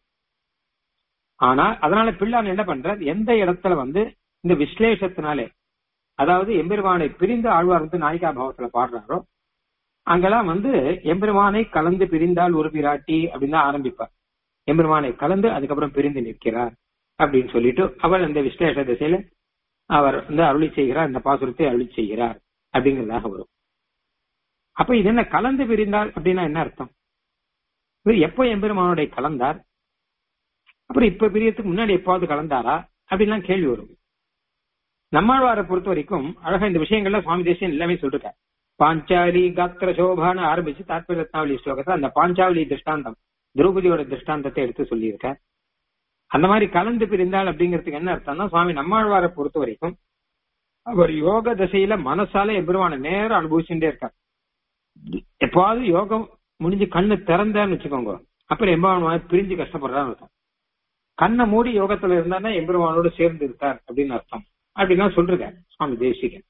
ஆனா அதனால பிள்ளான் என்ன பண்றார் எந்த இடத்துல வந்து இந்த விஸ்லேஷத்தினாலே அதாவது எம்பெருமானை பிரிந்து ஆழ்வார் வந்து நாயிகா பாவத்துல பாடுறாரோ அங்கெல்லாம் வந்து எம்பெருமானை கலந்து பிரிந்தால் ஒரு பிராட்டி அப்படின்னு தான் ஆரம்பிப்பார் எம்பெருமானை கலந்து அதுக்கப்புறம் பிரிந்து நிற்கிறார் அப்படின்னு சொல்லிட்டு அவர் அந்த விஸ்லேஷ திசையில அவர் வந்து அருளி செய்கிறார் இந்த பாசுரத்தை அருளி செய்கிறார் அப்படிங்கிறதாக வரும் அப்ப இது என்ன கலந்து பிரிந்தால் அப்படின்னா என்ன அர்த்தம் இவர் எப்போ எம்பெருமானுடைய கலந்தார் அப்புறம் இப்ப பிரியத்துக்கு முன்னாடி எப்பாவது கலந்தாரா அப்படின்லாம் கேள்வி வரும் நம்மாழ்வாரை பொறுத்த வரைக்கும் அழகா இந்த விஷயங்கள்ல சுவாமி தேசியம் எல்லாமே சொல்லிருக்காரு பாஞ்சாலி காத்திர சோபான்னு ஆரம்பிச்சு தாத்பரிய ரத்னாவளி ஸ்லோகத்துல அந்த பாஞ்சாவளி திருஷ்டாந்தம் திரௌபதியோட திருஷ்டாந்தத்தை எடுத்து சொல்லியிருக்கார் அந்த மாதிரி கலந்து பிரிந்தால் அப்படிங்கிறதுக்கு என்ன அர்த்தம்னா சுவாமி நம்மாழ்வாரை பொறுத்த வரைக்கும் அவர் யோக திசையில மனசால எம்பெருமான நேரம் அனுபவிச்சுட்டே இருக்கார் எப்பாவது யோகம் முடிஞ்சு கண்ணு திறந்தான்னு வச்சுக்கோங்க அப்புறம் எம்பெருமான் பிரிஞ்சு கஷ்டப்படுறான்னு அர்த்தம் கண்ணை மூடி யோகத்துல இருந்தாருன்னா எம்பெருமானோடு சேர்ந்து இருக்கார் அப்படின்னு அர்த்தம் அப்படின்னா சொல்றார் சுவாமி தேசிகன்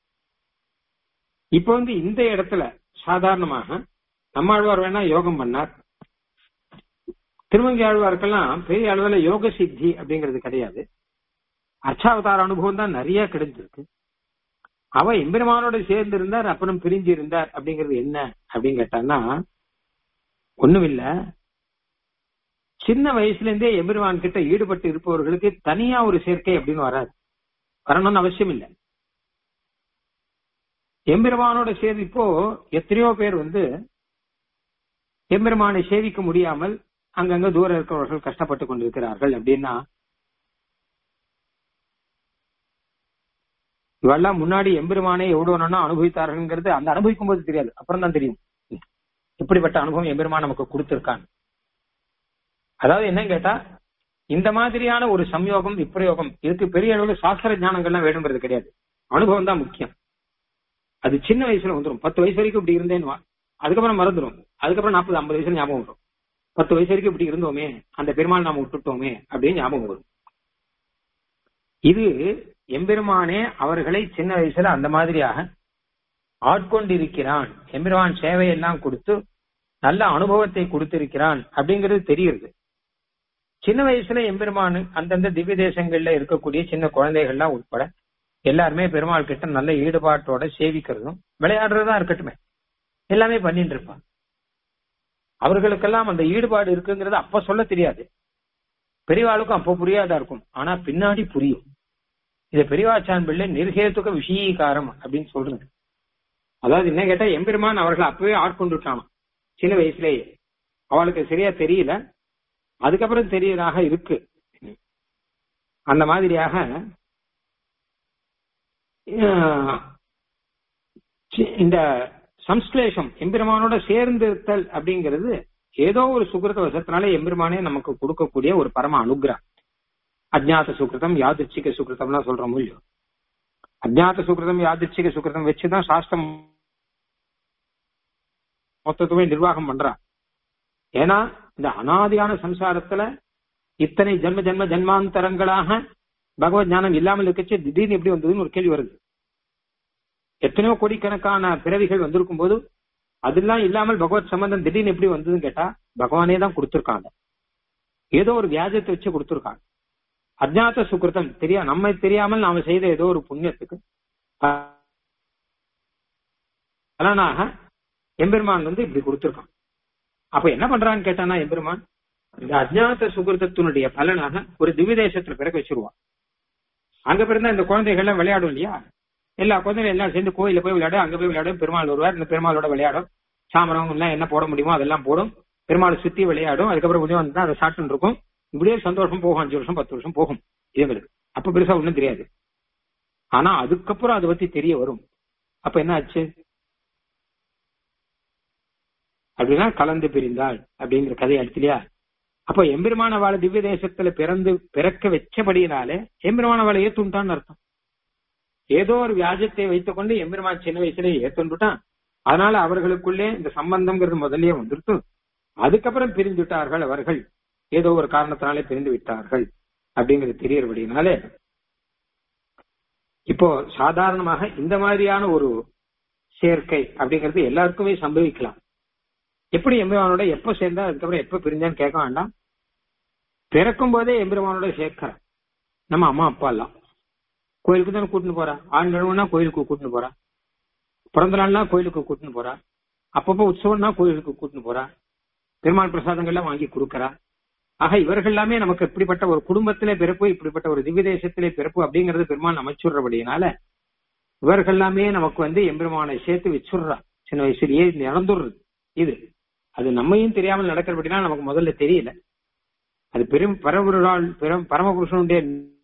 இப்ப வந்து இந்த இடத்துல சாதாரணமாக நம்மாழ்வார் வேணா யோகம் பண்ணார் திருமங்கி ஆழ்வாருக்கெல்லாம் பெரிய அளவுல யோக சித்தி அப்படிங்கிறது கிடையாது அர்ச்சாவதார அனுபவம் தான் நிறைய கிடைச்சிருக்கு அவ எம்பெருமானோட சேர்ந்து இருந்தார் அப்புறம் பிரிஞ்சு இருந்தார் அப்படிங்கிறது என்ன அப்படின்னு கேட்டான்னா ஒண்ணுமில்ல சின்ன வயசுல இருந்தே எம்பெருமான் கிட்ட ஈடுபட்டு இருப்பவர்களுக்கு தனியா ஒரு சேர்க்கை அப்படின்னு வராது வரணும்னு அவசியம் இல்லை எம்பெருமானோட சேர்ந்து இப்போ எத்தனையோ பேர் வந்து எம்பெருமானை சேவிக்க முடியாமல் அங்கங்க தூரம் இருக்கிறவர்கள் கஷ்டப்பட்டு கொண்டிருக்கிறார்கள் அப்படின்னா இவெல்லாம் முன்னாடி எம்பெருமானை எவ்வளவு அனுபவித்தார்கள்ங்கிறது அந்த அனுபவிக்கும் போது தெரியாது அப்புறம் தான் தெரியும் இப்படிப்பட்ட அனுபவம் எம்பெருமான் நமக்கு கொடுத்திருக்கான் அதாவது என்ன கேட்டா இந்த மாதிரியான ஒரு சம்யோகம் விப்ரயோகம் இதுக்கு பெரிய அளவுல சாஸ்திர ஞானங்கள்லாம் வேணுங்கிறது கிடையாது அனுபவம் தான் முக்கியம் அது சின்ன வயசுல வந்துடும் பத்து வயசு வரைக்கும் இப்படி இருந்தேன்னு அதுக்கப்புறம் மறந்துடும் அதுக்கப்புறம் நாற்பது ஐம்பது வயசுல ஞாபகம் வரும் பத்து வயசு வரைக்கும் இப்படி இருந்தோமே அந்த பெருமாள் நாம விட்டுட்டோமே அப்படின்னு ஞாபகம் வரும் இது எம்பெருமானே அவர்களை சின்ன வயசுல அந்த மாதிரியாக ஆட்கொண்டிருக்கிறான் எம்பெருமான் சேவையெல்லாம் கொடுத்து நல்ல அனுபவத்தை கொடுத்திருக்கிறான் அப்படிங்கிறது தெரியுது சின்ன வயசுல எம்பெருமான் அந்தந்த திவ்ய தேசங்கள்ல இருக்கக்கூடிய சின்ன குழந்தைகள்லாம் உட்பட எல்லாருமே பெருமாள் கிட்ட நல்ல ஈடுபாட்டோட சேவிக்கிறதும் விளையாடுறதா இருக்கட்டுமே எல்லாமே பண்ணிட்டு இருப்பான் அவர்களுக்கெல்லாம் அந்த ஈடுபாடு இருக்குங்கிறது அப்ப சொல்ல தெரியாது பெரியவாளுக்கும் அப்போ புரியாதா இருக்கும் ஆனா பின்னாடி புரியும் இத பெரியவாச்சான் பிள்ளை நிர்ஹேத்துக்க விஷயீகாரம் அப்படின்னு சொல்றது அதாவது என்ன கேட்டா எம்பெருமான் அவர்களை அப்பவே ஆட்கொண்டுட்டானோ சின்ன வயசுலேயே அவளுக்கு சரியா தெரியல அதுக்கப்புறம் தெரியதாக இருக்கு அந்த மாதிரியாக இந்த சம்ஸ்லேஷம் எம்பெருமானோட சேர்ந்து இருத்தல் அப்படிங்கிறது ஏதோ ஒரு சுகிருத வசத்தினால எம்பெருமானே நமக்கு கொடுக்கக்கூடிய ஒரு பரம அனுகிரகம் அஜ்ஞாத சுகிருதம் யாதிர்ச்சிக சுகிருதம்லாம் சொல்ற மூலியம் அஜ்ஞாத சுகிருதம் யாதிர்ச்சிக சுகிருதம் வச்சுதான் சாஸ்திரம் மொத்தத்துமே நிர்வாகம் பண்றா ஏன்னா இந்த அனாதியான சம்சாரத்துல இத்தனை ஜென்ம ஜென்ம ஜென்மாந்தரங்களாக பகவத் ஞானம் இல்லாமல் இருக்கச்சு திடீர்னு எப்படி வந்ததுன்னு ஒரு கேள்வி வருது எத்தனையோ கோடிக்கணக்கான பிறவிகள் வந்திருக்கும் போது அதெல்லாம் இல்லாமல் பகவத் சம்பந்தம் திடீர்னு எப்படி வந்ததுன்னு கேட்டா பகவானே தான் கொடுத்திருக்காங்க ஏதோ ஒரு வியாஜத்தை வச்சு கொடுத்திருக்காங்க அஜாத்த சுக்கிருத்தம் தெரியா நம்ம தெரியாமல் நாம செய்த ஏதோ ஒரு புண்ணியத்துக்கு பலனாக எம்பெருமான் வந்து இப்படி கொடுத்திருக்கான் அப்ப என்ன பண்றான்னு கேட்டானா எம்பெருமான் இந்த அஜாத்த சுகிருத்தத்தினுடைய பலனாக ஒரு திவ்ய தேசத்துல பிறக்க வச்சிருவான் அங்க பிறந்தா இந்த குழந்தைகள்லாம் விளையாடும் இல்லையா எல்லா குழந்தைகளும் எல்லாம் சேர்ந்து கோயில போய் விளையாடும் அங்க போய் விளையாடும் பெருமாள் வருவார் இந்த பெருமாளோட விளையாடும் சாமரம் எல்லாம் என்ன போட முடியுமோ அதெல்லாம் போடும் பெருமாளை சுத்தி விளையாடும் அதுக்கப்புறம் கொஞ்சம் வந்து அதை சாப்பிட்டு இருக்கும் இப்படியே சந்தோஷம் போகும் அஞ்சு வருஷம் பத்து வருஷம் போகும் இதுங்களுக்கு அப்ப பெருசா ஒண்ணும் தெரியாது ஆனா அதுக்கப்புறம் அதை பத்தி தெரிய வரும் அப்ப என்ன ஆச்சு அப்படின்னா கலந்து பிரிந்தாள் அப்படிங்கிற கதை அடுத்து இல்லையா அப்ப எம்பெருமான வாழ திவ்ய தேசத்துல பிறந்து பிறக்க வச்சபடியினாலே எம்பெருமான வாழை ஏத்துட்டான்னு அர்த்தம் ஏதோ ஒரு வியாஜத்தை வைத்துக்கொண்டு எம்பெருமான் சின்ன வயசுல ஏத்தொண்டுட்டான் அதனால அவர்களுக்குள்ளே இந்த சம்பந்தம்ங்கிறது முதல்லயே வந்துருத்து அதுக்கப்புறம் பிரிந்து விட்டார்கள் அவர்கள் ஏதோ ஒரு காரணத்தினாலே பிரிந்து விட்டார்கள் அப்படிங்கிறது தெரியறபடினாலே இப்போ சாதாரணமாக இந்த மாதிரியான ஒரு சேர்க்கை அப்படிங்கிறது எல்லாருக்குமே சம்பவிக்கலாம் எப்படி எம்பெருமானோட எப்ப சேர்ந்தா அதுக்கப்புறம் எப்ப பிரிஞ்சான்னு கேட்க வேண்டாம் பிறக்கும் போதே எம்பெருமானோட சேர்க்கிறான் நம்ம அம்மா அப்பா எல்லாம் கோயிலுக்கு தானே கூட்டின்னு போறா ஆண்கள்னா கோயிலுக்கு கூட்டின்னு போறா பிறந்த நாள்னா கோயிலுக்கு கூட்டின்னு போறா அப்பப்போ உற்சவம்னா கோயிலுக்கு கூட்டின்னு போறா பெருமாள் பிரசாதங்கள்லாம் வாங்கி கொடுக்கறா ஆக இவர்கள் எல்லாமே நமக்கு இப்படிப்பட்ட ஒரு குடும்பத்திலே பிறப்பு இப்படிப்பட்ட ஒரு திவ்ய தேசத்திலே பிறப்பு அப்படிங்கறது பெருமாள் அமைச்சுடுறபடினால இவர்கள் எல்லாமே நமக்கு வந்து எம்பெருமானை சேர்த்து வச்சுடுறா சின்ன வயசுலயே நடந்துடுறது இது அது நம்மையும் தெரியாமல் நடக்கிறபடினா நமக்கு முதல்ல தெரியல அது பெரும் பரபுரால் பெரும் பரமபுருஷனுடைய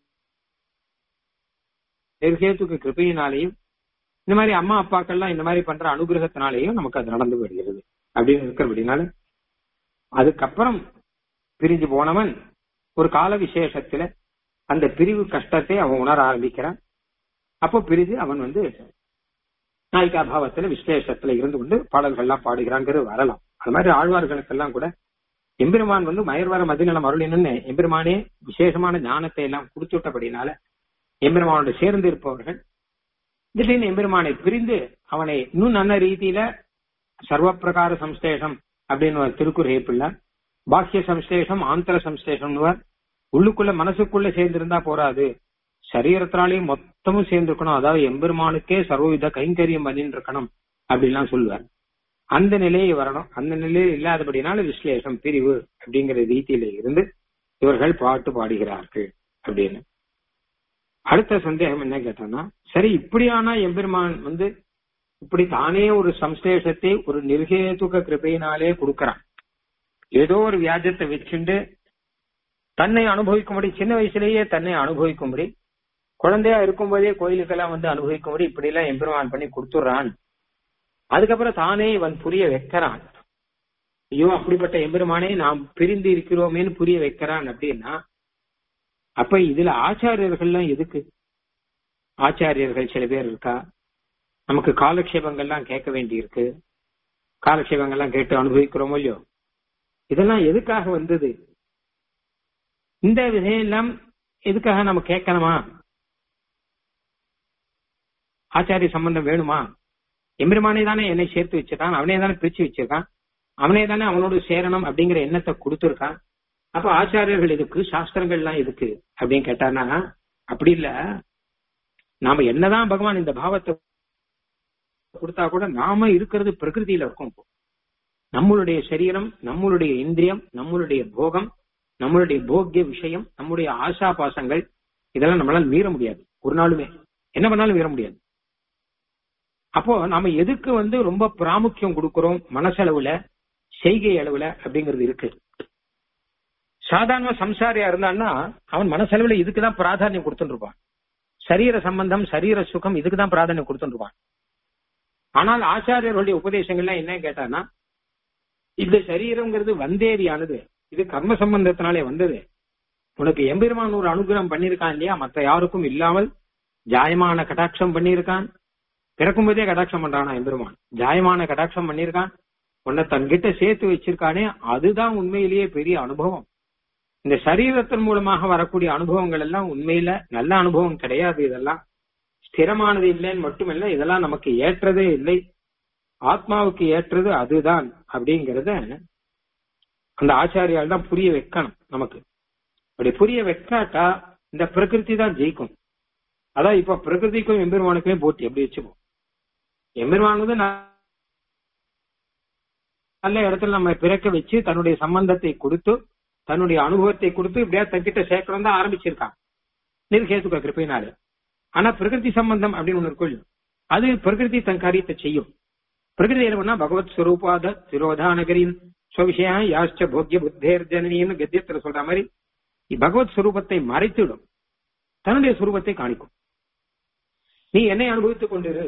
நிர்கேத்துக்கு கிருப்பையினாலேயும் இந்த மாதிரி அம்மா அப்பாக்கள்லாம் இந்த மாதிரி பண்ற அனுகிரகத்தினாலேயும் நமக்கு அது நடந்து வருகிறது அப்படின்னு இருக்கிறபடினால அதுக்கப்புறம் பிரிஞ்சு போனவன் ஒரு கால விசேஷத்துல அந்த பிரிவு கஷ்டத்தை அவன் உணர ஆரம்பிக்கிறான் அப்போ பிரிஞ்சு அவன் வந்து நாயிகா பாவத்துல விசேஷத்துல இருந்து கொண்டு பாடல்கள்லாம் பாடுகிறாங்கிறது வரலாம் அது மாதிரி ஆழ்வார்களுக்கெல்லாம் கூட எம்பெருமான் வந்து மயர்வர மதிநலம் அருளினன்னு எம்பெருமானே விசேஷமான ஞானத்தை எல்லாம் கொடுத்து விட்டபடினால எம்பெருமானோட சேர்ந்து இருப்பவர்கள் திடீர்னு எம்பெருமானை பிரிந்து அவனை இன்னும் நல்ல ரீதியில சர்வ பிரகார சம்ஸ்லேஷம் அப்படின்னு ஒரு திருக்குறள் ஏப்பிள்ள பாக்கிய சம்ஸ்லேஷம் ஆந்தர சம்ஸ்லேஷம் உள்ளுக்குள்ள மனசுக்குள்ள சேர்ந்திருந்தா போராது சரீரத்தினாலேயும் மொத்தமும் சேர்ந்திருக்கணும் அதாவது எம்பெருமானுக்கே சர்வவித கைங்கரியம் பண்ணிட்டு இருக்கணும் அப்படின்லாம் சொல்லுவார் அந்த நிலையை வரணும் அந்த நிலையில் இல்லாதபடினால விஸ்லேஷம் பிரிவு அப்படிங்கிற ரீதியில இருந்து இவர்கள் பாட்டு பாடுகிறார்கள் அப்படின்னு அடுத்த சந்தேகம் என்ன கேட்டான்னா சரி இப்படியானா எம்பெருமான் வந்து இப்படி தானே ஒரு சம்ஸ்லேஷத்தை ஒரு நிர்கேதுக கிருபையினாலே கொடுக்கறான் ஏதோ ஒரு வியாஜத்தை வச்சுண்டு தன்னை அனுபவிக்கும்படி சின்ன வயசுலேயே தன்னை அனுபவிக்கும்படி குழந்தையா இருக்கும்போதே கோயிலுக்கெல்லாம் வந்து அனுபவிக்கும்படி இப்படி எல்லாம் எம்பெருமான் பண்ணி கொடுத்துடுறான் அதுக்கப்புறம் தானே இவன் புரிய வைக்கிறான் ஐயோ அப்படிப்பட்ட எம்பெருமானே நாம் பிரிந்து இருக்கிறோமேன்னு புரிய வைக்கிறான் அப்படின்னா அப்ப இதுல ஆச்சாரியர்கள்லாம் எதுக்கு ஆச்சாரியர்கள் சில பேர் இருக்கா நமக்கு காலக்ஷேபங்கள்லாம் கேட்க வேண்டி இருக்கு காலக்ஷேபங்கள்லாம் கேட்டு அனுபவிக்கிறோமோ இல்லையோ இதெல்லாம் எதுக்காக வந்தது இந்த விஷயம் எல்லாம் எதுக்காக நம்ம கேட்கணுமா ஆச்சாரிய சம்பந்தம் வேணுமா எம்பெருமானே தானே என்னை சேர்த்து வச்சிருக்கான் அவனே தானே பிரிச்சு வச்சிருக்கான் அவனே தானே அவனோடு சேரணும் அப்படிங்கிற எண்ணத்தை கொடுத்துருக்கான் அப்ப ஆச்சாரியர்கள் எதுக்கு சாஸ்திரங்கள்லாம் எதுக்கு அப்படின்னு கேட்டானா அப்படி இல்ல நாம என்னதான் பகவான் இந்த பாவத்தை கொடுத்தா கூட நாம இருக்கிறது பிரகிருதியில இருக்கோம் நம்மளுடைய சரீரம் நம்மளுடைய இந்திரியம் நம்மளுடைய போகம் நம்மளுடைய போக்கிய விஷயம் நம்முடைய ஆசா பாசங்கள் இதெல்லாம் நம்மளால மீற முடியாது ஒரு நாளுமே என்ன பண்ணாலும் மீற முடியாது அப்போ நாம எதுக்கு வந்து ரொம்ப பிராமுக்கியம் கொடுக்கிறோம் மனசளவுல செய்கை அளவுல அப்படிங்கிறது இருக்கு சாதாரண சம்சாரியா இருந்தான்னா அவன் மனசளவுல இதுக்குதான் பிராதானியம் கொடுத்துட்டு இருப்பான் சரீர சம்பந்தம் சரீர சுகம் இதுக்கு தான் பிராதானியம் கொடுத்துட்டு இருப்பான் ஆனால் ஆச்சாரியர்களுடைய உபதேசங்கள்லாம் என்ன கேட்டானா இந்த சரீரம்ங்கிறது வந்தேரியானது இது கர்ம சம்பந்தத்தினாலே வந்தது உனக்கு எம்பெருமான் ஒரு அனுகிரகம் பண்ணியிருக்கான் இல்லையா மத்த யாருக்கும் இல்லாமல் ஜாயமான கடாட்சம் பண்ணியிருக்கான் பிறக்கும் போதே கடாட்சம் பண்றானா எம்பெருமான் ஜாயமான கடாட்சம் பண்ணியிருக்கான் உன்னை தன்கிட்ட சேர்த்து வச்சிருக்கானே அதுதான் உண்மையிலேயே பெரிய அனுபவம் இந்த சரீரத்தின் மூலமாக வரக்கூடிய அனுபவங்கள் எல்லாம் உண்மையில நல்ல அனுபவம் கிடையாது இதெல்லாம் ஸ்திரமானது இல்லைன்னு மட்டுமல்ல இதெல்லாம் நமக்கு ஏற்றதே இல்லை ஆத்மாவுக்கு ஏற்றது அதுதான் அப்படிங்கறத அந்த ஆச்சாரியால் தான் புரிய வைக்கணும் நமக்கு அப்படி புரிய வைக்காட்டா இந்த பிரகிருதி தான் ஜெயிக்கும் அதான் இப்ப பிரகிருதிக்கும் எம்பெருமானுக்குமே போட்டி எப்படி வச்சுப்போம் எம்பெருமான் வந்து நல்ல இடத்துல நம்ம பிறக்க வச்சு தன்னுடைய சம்பந்தத்தை கொடுத்து தன்னுடைய அனுபவத்தை கொடுத்து இப்படியா தன்கிட்ட சேர்க்கணும் தான் ஆரம்பிச்சிருக்கான் நிர்கேதுக கிருப்பையினால ஆனா பிரகிருதி சம்பந்தம் அப்படின்னு ஒண்ணு இருக்கும் அது பிரகிருதி தன் காரியத்தை செய்யும் பிரகிருதி என்ன பண்ணா பகவத் ஸ்வரூபாத திரோதானகரின் ஸ்வவிஷயா யாஷ்ட போக்கிய புத்தேர் ஜனனின்னு கத்தியத்துல சொல்ற மாதிரி பகவத் ஸ்வரூபத்தை மறைத்துவிடும் தன்னுடைய சுரூபத்தை காணிக்கும் நீ என்னை அனுபவித்துக் கொண்டிரு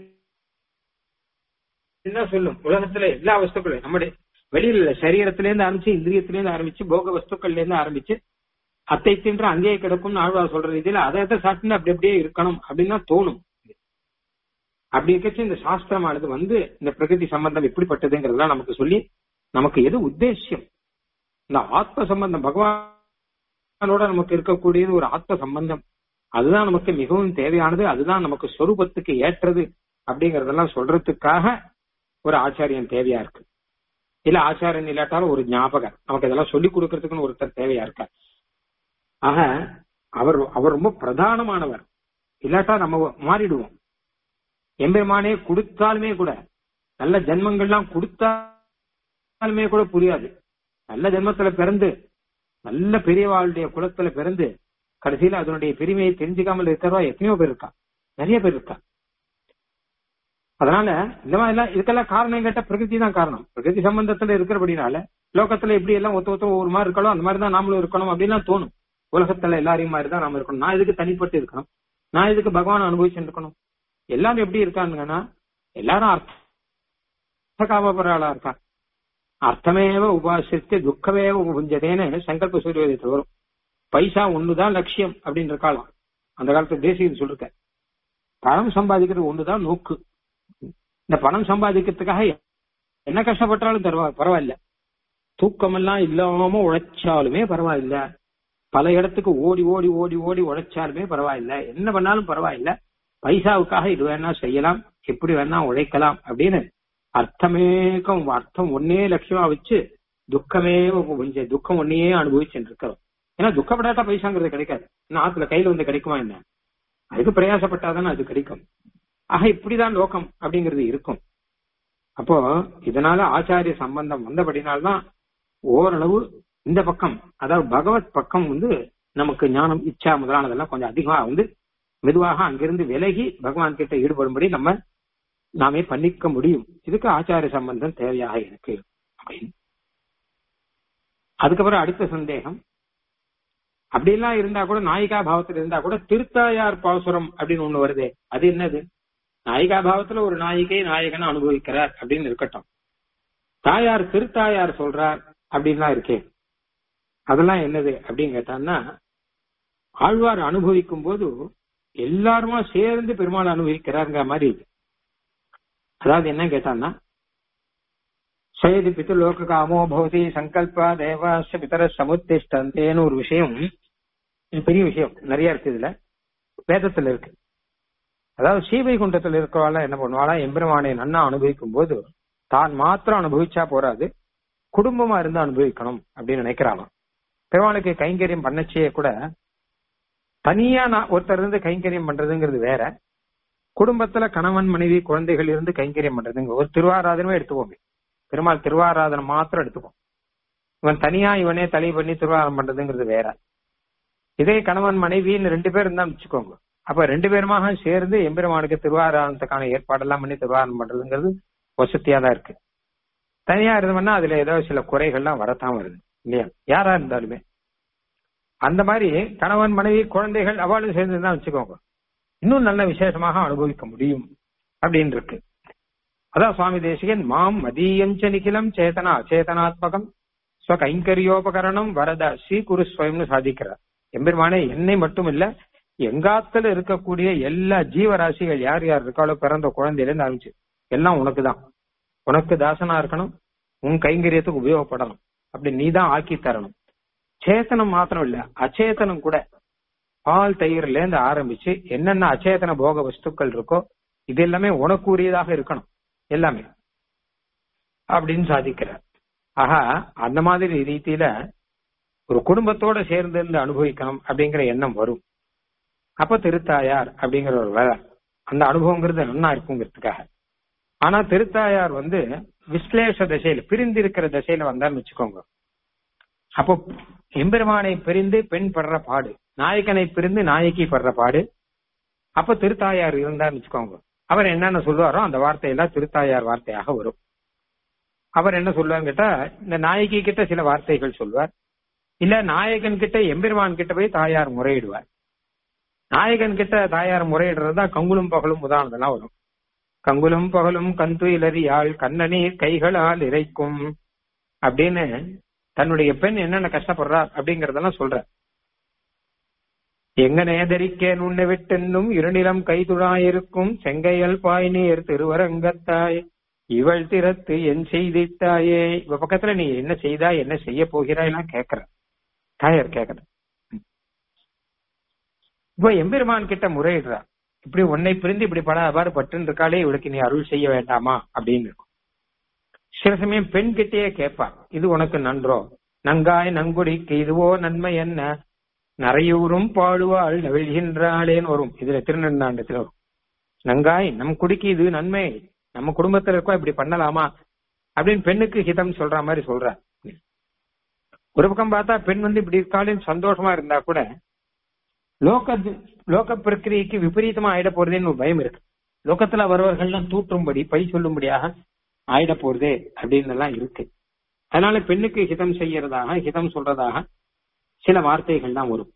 என்ன சொல்லும் உலகத்துல எல்லா வஸ்துக்களும் நம்முடைய வெளியில சரீரத்திலேருந்து ஆரம்பிச்சு இந்திரியத்திலேருந்து ஆரம்பிச்சு போக வஸ்துக்கள்ல இருந்து ஆரம்பிச்சு அத்தை தின்று அங்கேயே கிடக்கும்னு ஆழ்வார் சொல்ற ரீதியில அதை எதை சாப்பிட்டு அப்படி அப்படியே இருக்கணும் அப்படின்னு தான் தோணும் அப்படி இருக்கச்சு இந்த சாஸ்திரமானது வந்து இந்த பிரகிருதி சம்பந்தம் எப்படிப்பட்டதுங்கிறதெல்லாம் நமக்கு சொல்லி நமக்கு எது உத்தேசியம் இந்த ஆத்ம சம்பந்தம் பகவானோட நமக்கு இருக்கக்கூடியது ஒரு ஆத்ம சம்பந்தம் அதுதான் நமக்கு மிகவும் தேவையானது அதுதான் நமக்கு சொரூபத்துக்கு ஏற்றது அப்படிங்கறதெல்லாம் சொல்றதுக்காக ஒரு ஆச்சாரியன் தேவையா இருக்கு இல்ல ஆச்சாரியன் இல்லாட்டாலும் ஒரு ஞாபகம் நமக்கு இதெல்லாம் சொல்லி கொடுக்கறதுக்குன்னு ஒருத்தர் தேவையா இருக்கா ஆக அவர் அவர் ரொம்ப பிரதானமானவர் இல்லாட்டா நம்ம மாறிடுவோம் எம்பெருமானே கொடுத்தாலுமே கூட நல்ல ஜென்மங்கள்லாம் கொடுத்தாலுமே கூட புரியாது நல்ல ஜென்மத்துல பிறந்து நல்ல பெரியவாளுடைய குலத்துல பிறந்து கடைசியில அதனுடைய பெருமையை தெரிஞ்சுக்காமல் இருக்கிறவா எத்தனையோ பேர் இருக்கா நிறைய பேர் இருக்கா அதனால இந்த மாதிரி எல்லாம் இதுக்கெல்லாம் காரணம் கேட்ட பிரகிருதி தான் காரணம் பிரகிருதி சம்பந்தத்துல இருக்கிறபடினால லோகத்துல எப்படி எல்லாம் ஒத்த ஒத்த ஒவ்வொரு மாதிரி இருக்கலாம் அந்த மாதிரி தான் நாமளும் இருக்கணும் அப்படின்னு தோணும் உலகத்துல எல்லாரையும் மாதிரி தான் நாம இருக்கணும் நான் இதுக்கு தனிப்பட்டு இருக்கணும் நான் இதுக்கு பகவான் அனுபவிச்சு இருக்கணும் எல்லாரும் எப்படி இருக்காங்கன்னா எல்லாரும் அர்த்த காமபராளா இருக்கா அர்த்தமேவ உபாசித்து துக்கமேவ உபுஞ்சதேன்னு சங்கல்ப சூரியத்தில் வரும் பைசா ஒண்ணுதான் லட்சியம் அப்படின்னு இருக்காளாம் அந்த காலத்து தேசியம் சொல்லிருக்க பணம் சம்பாதிக்கிறது ஒண்ணுதான் நோக்கு இந்த பணம் சம்பாதிக்கிறதுக்காக என்ன கஷ்டப்பட்டாலும் தருவா பரவாயில்ல தூக்கமெல்லாம் இல்லாம உழைச்சாலுமே பரவாயில்ல பல இடத்துக்கு ஓடி ஓடி ஓடி ஓடி உழைச்சாலுமே பரவாயில்ல என்ன பண்ணாலும் பரவாயில்ல பைசாவுக்காக இது வேணா செய்யலாம் எப்படி வேணா உழைக்கலாம் அப்படின்னு அர்த்தமேக்கம் அர்த்தம் ஒன்னே லட்சியமா வச்சு துக்கமே கொஞ்சம் துக்கம் ஒன்னையே அனுபவிச்சுட்டு இருக்கிறோம் ஏன்னா துக்கப்படாட்டா பைசாங்கிறது கிடைக்காது ஏன்னா ஆத்துல கையில வந்து கிடைக்குமா என்ன அதுக்கு பிரயாசப்பட்டாதானே அது கிடைக்கும் ஆக இப்படிதான் லோகம் அப்படிங்கிறது இருக்கும் அப்போ இதனால ஆச்சாரிய சம்பந்தம் வந்தபடினால்தான் ஓரளவு இந்த பக்கம் அதாவது பகவத் பக்கம் வந்து நமக்கு ஞானம் இச்சா முதலானதெல்லாம் கொஞ்சம் அதிகமா வந்து மெதுவாக அங்கிருந்து விலகி பகவான் கிட்ட ஈடுபடும்படி நம்ம நாமே பண்ணிக்க முடியும் இதுக்கு ஆச்சாரிய சம்பந்தம் தேவையாக இருக்கு அப்படின்னு அதுக்கப்புறம் அடுத்த சந்தேகம் அப்படியெல்லாம் இருந்தா கூட நாயிகா பாவத்துல இருந்தா கூட திருத்தாயார் பாசுரம் அப்படின்னு ஒண்ணு வருதே அது என்னது நாயிகா பாவத்துல ஒரு நாயிகை நாயகனை அனுபவிக்கிறார் அப்படின்னு இருக்கட்டும் தாயார் திருத்தாயார் சொல்றார் அப்படின்லாம் இருக்கே அதெல்லாம் என்னது அப்படின்னு கேட்டான்னா ஆழ்வார் அனுபவிக்கும் போது எல்லாருமா சேர்ந்து பெருமாள் அனுபவிக்கிறாருங்கிற மாதிரி இது அதாவது என்ன கேட்டான்னா சயதி பித்து லோக காமோ பவதி சங்கல்பா தேவாச பிதர சமுத்திஷ்டந்தேன்னு ஒரு விஷயம் இது பெரிய விஷயம் நிறைய இருக்கு இதுல வேதத்துல இருக்கு அதாவது ஸ்ரீவைகுண்டத்துல இருக்கவாள் என்ன பண்ணுவாளா எம்பெருமானை நன்னா அனுபவிக்கும் போது தான் மாத்திரம் அனுபவிச்சா போறாது குடும்பமா இருந்து அனுபவிக்கணும் அப்படின்னு நினைக்கிறாளாம் பெருமாளுக்கு கைங்கரியம் பண்ணச்சே கூட தனியா நான் ஒருத்தர் இருந்து கைங்கரியம் பண்றதுங்கிறது வேற குடும்பத்துல கணவன் மனைவி குழந்தைகள் இருந்து கைங்கரியம் பண்றதுங்க ஒரு திருவாராதனமே எடுத்துக்கோங்க பெருமாள் திருவாராதனை மாத்திரம் எடுத்துப்போம் இவன் தனியா இவனே தலை பண்ணி திருவாரம் பண்றதுங்கிறது வேற இதே கணவன் மனைவின்னு ரெண்டு பேர் இருந்தா வச்சுக்கோங்க அப்ப ரெண்டு பேருமாக சேர்ந்து எம்பெருமானுக்கு திருவாராதனத்துக்கான ஏற்பாடெல்லாம் பண்ணி திருவாரணம் பண்றதுங்கிறது வசதியா தான் இருக்கு தனியா இருந்தோம்னா அதுல ஏதோ சில குறைகள்லாம் வரத்தான் வருது இல்லையா யாரா இருந்தாலுமே அந்த மாதிரி கணவன் மனைவி குழந்தைகள் அவளும் சேர்ந்து தான் வச்சுக்கோங்க இன்னும் நல்ல விசேஷமாக அனுபவிக்க முடியும் அப்படின்னு இருக்கு அதான் சுவாமி தேசிகன் மாம் மதீயஞ்ச நிகிலம் சேதனா அச்சேதனாத்மகம் ஸ்வ கைங்கரியோபகரணம் வரத ஸ்ரீகுரு ஸ்வயம்னு சாதிக்கிறார் எம்பெருமானே என்னை மட்டும் இல்ல எங்காத்துல இருக்கக்கூடிய எல்லா ஜீவராசிகள் யார் யார் இருக்காளோ பிறந்த குழந்தையில இருந்து ஆரம்பிச்சு எல்லாம் உனக்கு தான் உனக்கு தாசனா இருக்கணும் உன் கைங்கரியத்துக்கு உபயோகப்படணும் அப்படி நீ தான் ஆக்கி தரணும் சேத்தனம் மாத்திரம் இல்ல அச்சேதனம் கூட பால் தயிர்ல இருந்து ஆரம்பிச்சு என்னென்ன அச்சேதன போக வஸ்துக்கள் இருக்கோ இது எல்லாமே உனக்கு உரியதாக இருக்கணும் எல்லாமே அப்படின்னு சாதிக்கிறார் ஆஹா அந்த மாதிரி ரீதியில ஒரு குடும்பத்தோட சேர்ந்து இருந்து அனுபவிக்கணும் அப்படிங்கிற எண்ணம் வரும் அப்ப திருத்தாயார் அப்படிங்கிற ஒரு வேலை அந்த அனுபவங்கிறது நன்னா இருக்குங்கிறதுக்காக ஆனா திருத்தாயார் வந்து விஸ்லேஷ தசையில பிரிந்து இருக்கிற தசையில வந்தான்னு வச்சுக்கோங்க அப்போ எம்பெருமானை பிரிந்து பெண் படுற பாடு நாயகனை பிரிந்து நாயகி படுற பாடு அப்ப திருத்தாயார் இருந்தான்னு வச்சுக்கோங்க அவர் என்னென்ன சொல்லுவாரோ அந்த வார்த்தையெல்லாம் திருத்தாயார் வார்த்தையாக வரும் அவர் என்ன சொல்லுவார் கேட்டா இந்த நாயகி கிட்ட சில வார்த்தைகள் சொல்வார் இல்ல நாயகன் கிட்ட எம்பெருமான் கிட்ட போய் தாயார் முறையிடுவார் நாயகன் கிட்ட தாயார் முறையிடுறதுதான் கங்குலும் பகலும் உதாரணதெல்லாம் வரும் கங்குலும் பகலும் கந்து இலறியாள் கண்ணநீர் கைகளால் இறைக்கும் அப்படின்னு தன்னுடைய பெண் என்னென்ன கஷ்டப்படுறார் அப்படிங்கறதெல்லாம் சொல்ற எங்க நேதரிக்கேன் உன்னை விட்டென்னும் இருநிலம் கைதுழாயிருக்கும் செங்கையல் பாய்நீர் திருவரங்கத்தாய் இவள் திறத்து என் செய்தித்தாயே இவ பக்கத்துல நீ என்ன செய்தா என்ன செய்ய போகிறாய்லாம் கேக்குற தாயார் கேக்குற இப்ப எம்பெருமான் கிட்ட முறையிடுறா இப்படி உன்னை பிரிந்து இப்படி பட அபாறு பட்டு இருக்காளே இவளுக்கு நீ அருள் செய்ய வேண்டாமா அப்படின்னு இருக்கும் சில சமயம் பெண் கிட்டேயே கேட்பா இது உனக்கு நன்றோ நங்காய் நங்குடிக்கு இதுவோ நன்மை என்ன நரையூரும் பாடுவாள் நவிழ்கின்றாளேன்னு வரும் இதுல திருநெண்டாண்டத்துல வரும் நங்காய் நம் குடிக்கு இது நன்மை நம்ம குடும்பத்துல இருக்கோம் இப்படி பண்ணலாமா அப்படின்னு பெண்ணுக்கு ஹிதம் சொல்ற மாதிரி சொல்ற ஒரு பக்கம் பார்த்தா பெண் வந்து இப்படி இருக்காளுன்னு சந்தோஷமா இருந்தா கூட லோக லோக பிரக்கிரிக்கு விபரீதமா ஆயிட போறதேன்னு ஒரு பயம் இருக்கு லோகத்துல வருவர்கள்லாம் தூற்றும்படி பழி சொல்லும்படியாக ஆயிட போறதே அப்படின்னு எல்லாம் இருக்கு அதனால பெண்ணுக்கு ஹிதம் செய்யறதாக ஹிதம் சொல்றதாக சில வார்த்தைகள் தான் வரும்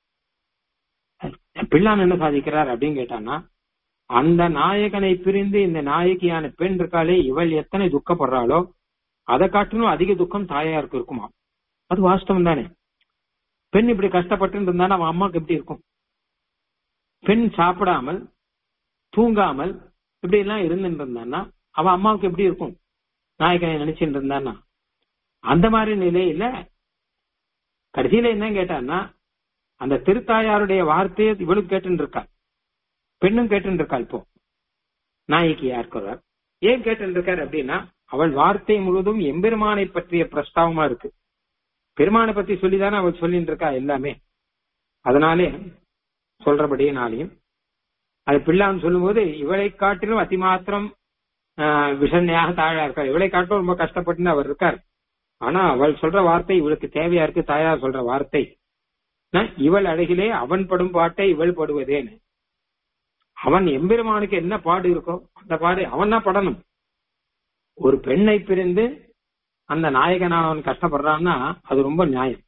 பிள்ளான் என்ன சாதிக்கிறார் அப்படின்னு கேட்டான்னா அந்த நாயகனை பிரிந்து இந்த நாயகியான பெண் இருக்காளே இவள் எத்தனை துக்கப்படுறாளோ அதை காட்டிலும் அதிக துக்கம் தாயாருக்கு இருக்குமா அது வாஸ்தவம் தானே பெண் இப்படி கஷ்டப்பட்டு இருந்தா அவன் அம்மாவுக்கு எப்படி இருக்கும் பெண் சாப்பிடாமல் தூங்காமல் இப்படி எல்லாம் இருந்துட்டு இருந்தான்னா அவன் அம்மாவுக்கு எப்படி இருக்கும் நாயகனை நினைச்சுட்டு இருந்தான்னா அந்த மாதிரி நிலையில கடைசியில என்ன கேட்டான்னா அந்த திருத்தாயாருடைய வார்த்தையை இவளும் கேட்டு இருக்கா பெண்ணும் கேட்டு இருக்கா இப்போ நாயகி யாருக்கிறார் ஏன் கேட்டு இருக்காரு அப்படின்னா அவள் வார்த்தை முழுவதும் எம்பெருமானை பற்றிய பிரஸ்தாவமா இருக்கு பெருமானை பத்தி சொல்லிதானே அவள் சொல்லிட்டு இருக்கா எல்லாமே அதனாலே சொல்றபடியினாலையும் அது பிள்ளான்னு சொல்லும்போது இவளை காட்டிலும் அதிமாத்திரம் விஷன்யாக தாழா இருக்கார் இவளை காட்டிலும் ரொம்ப கஷ்டப்பட்டு அவர் இருக்கார் ஆனா அவள் சொல்ற வார்த்தை இவளுக்கு தேவையா இருக்கு தாயார் சொல்ற வார்த்தை இவள் அழகிலே அவன் படும் பாட்டை இவள் படுவதேன்னு அவன் எம்பெருமானுக்கு என்ன பாடு இருக்கோ அந்த பாடு அவன் தான் படணும் ஒரு பெண்ணை பிரிந்து அந்த நாயகனான அவன் கஷ்டப்படுறான்னா அது ரொம்ப நியாயம்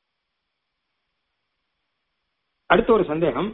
அடுத்த ஒரு சந்தேகம்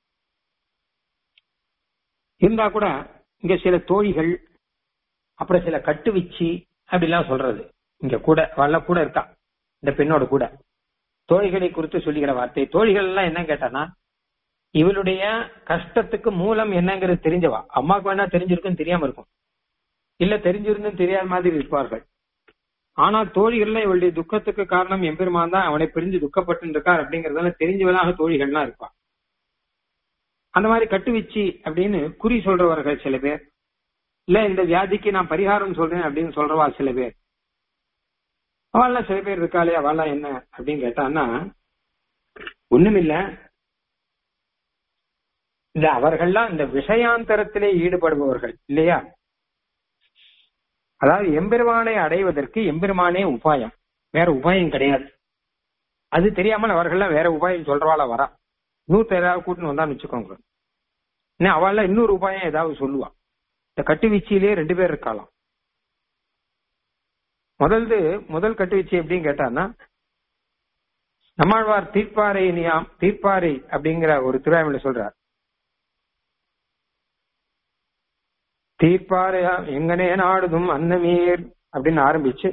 இருந்தா கூட இங்க சில தோழிகள் அப்புறம் சில கட்டுவிச்சி அப்படிலாம் சொல்றது இங்க கூட வல்ல கூட இருக்கா இந்த பெண்ணோட கூட தோழிகளை குறித்து சொல்லுகிற வார்த்தை தோழிகள் எல்லாம் என்ன கேட்டானா இவளுடைய கஷ்டத்துக்கு மூலம் என்னங்கிறது தெரிஞ்சவா அம்மாவுக்கு வேணா தெரிஞ்சிருக்குன்னு தெரியாம இருக்கும் இல்ல தெரிஞ்சிருந்தும் தெரியாத மாதிரி இருப்பார்கள் ஆனா தோழிகள்ல இவளுடைய துக்கத்துக்கு காரணம் எம்பெருமான் தான் அவனை பிரிஞ்சு துக்கப்பட்டு இருக்கார் அப்படிங்கறதால தெரிஞ்சவளாக தோழிகள்லாம் இருப்பா அந்த மாதிரி கட்டுவிச்சி அப்படின்னு குறி சொல்றவர்கள் சில பேர் இல்ல இந்த வியாதிக்கு நான் பரிகாரம் சொல்றேன் அப்படின்னு சொல்றவா சில பேர் அவள்லாம் சில பேர் இருக்காளே அவள்லாம் என்ன அப்படின்னு கேட்டான்னா ஒண்ணுமில்ல இந்த அவர்கள்லாம் இந்த விஷயாந்தரத்திலே ஈடுபடுபவர்கள் இல்லையா அதாவது எம்பெருமானை அடைவதற்கு எம்பெருமானே உபாயம் வேற உபாயம் கிடையாது அது தெரியாமல் அவர்கள்லாம் வேற உபாயம் சொல்றவாள வரா நூத்த ஏதாவது கூட்டின்னு வந்தான்னு வச்சுக்கோங்க இன்னும் அவள்லாம் இன்னொரு உபாயம் ஏதாவது சொல்லுவா இந்த கட்டுவீச்சியிலேயே ரெண்டு பேர் இருக்கலாம் முதல்து முதல் கட்டுவீச்சு எப்படின்னு கேட்டான்னா நம்மாழ்வார் தீர்ப்பாறை நியாம் தீர்ப்பாறை அப்படிங்கிற ஒரு திருவாய்மொழி சொல்றார் தீர்ப்பாறையா எங்கனே நாடுதும் அன்னமீர் அப்படின்னு ஆரம்பிச்சு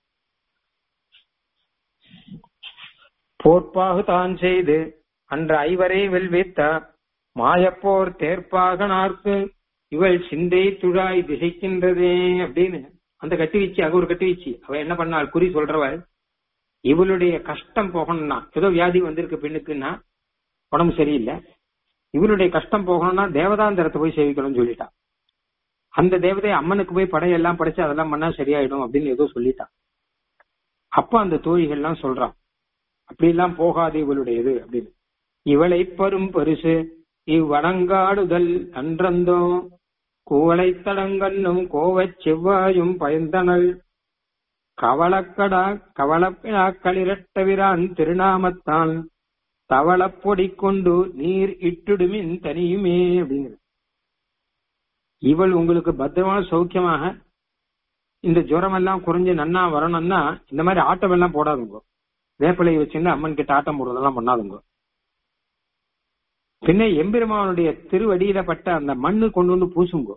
போர்ப்பாகு தான் செய்து அன்று ஐவரை வெல்வித்த மாயப்போர் தேர்ப்பாக நார்க்கு இவள் சிந்தை துழாய் திசைக்கின்றதே அப்படின்னு அந்த கட்டி வச்சு அது ஒரு கட்டி வச்சு அவ என்ன பண்ணாள் குறி சொல்றவள் இவளுடைய கஷ்டம் போகணும்னா ஏதோ வியாதி வந்திருக்கு பெண்ணுக்குன்னா உடம்பு சரியில்லை இவளுடைய கஷ்டம் போகணும்னா தேவதாந்தரத்தை போய் சேவிக்கணும்னு சொல்லிட்டான் அந்த தேவதை அம்மனுக்கு போய் படையெல்லாம் படைச்சு அதெல்லாம் பண்ணா சரியாயிடும் அப்படின்னு ஏதோ சொல்லிட்டான் அப்ப அந்த தோழிகள்லாம் சொல்றான் அப்படி எல்லாம் போகாது இவளுடையது அப்படின்னு இவளை பரும் பரிசு இவ்வடங்காடுதல் அன்றந்தோ கூவளை தடங்கண்ணும் கோவச் செவ்வாயும் பயந்தனள் கவளக்கடா கவளப்பிழாக்களிரட்டவிரான் திருநாமத்தான் தவளப்பொடி கொண்டு நீர் இட்டுடுமின் தனியுமே அப்படிங்கிறது இவள் உங்களுக்கு பத்திரமான சௌக்கியமாக இந்த ஜுரம் எல்லாம் குறைஞ்சு நன்னா வரணும்னா இந்த மாதிரி ஆட்டம் எல்லாம் போடாதுங்க வேப்பிலையை வச்சுன்னு அம்மன் கிட்ட ஆட்டம் போடுறதெல்லாம் பண்ணாதுங்க பின்ன எம்பெருமானுடைய திருவடியில பட்ட அந்த மண்ணு கொண்டு வந்து பூசுங்க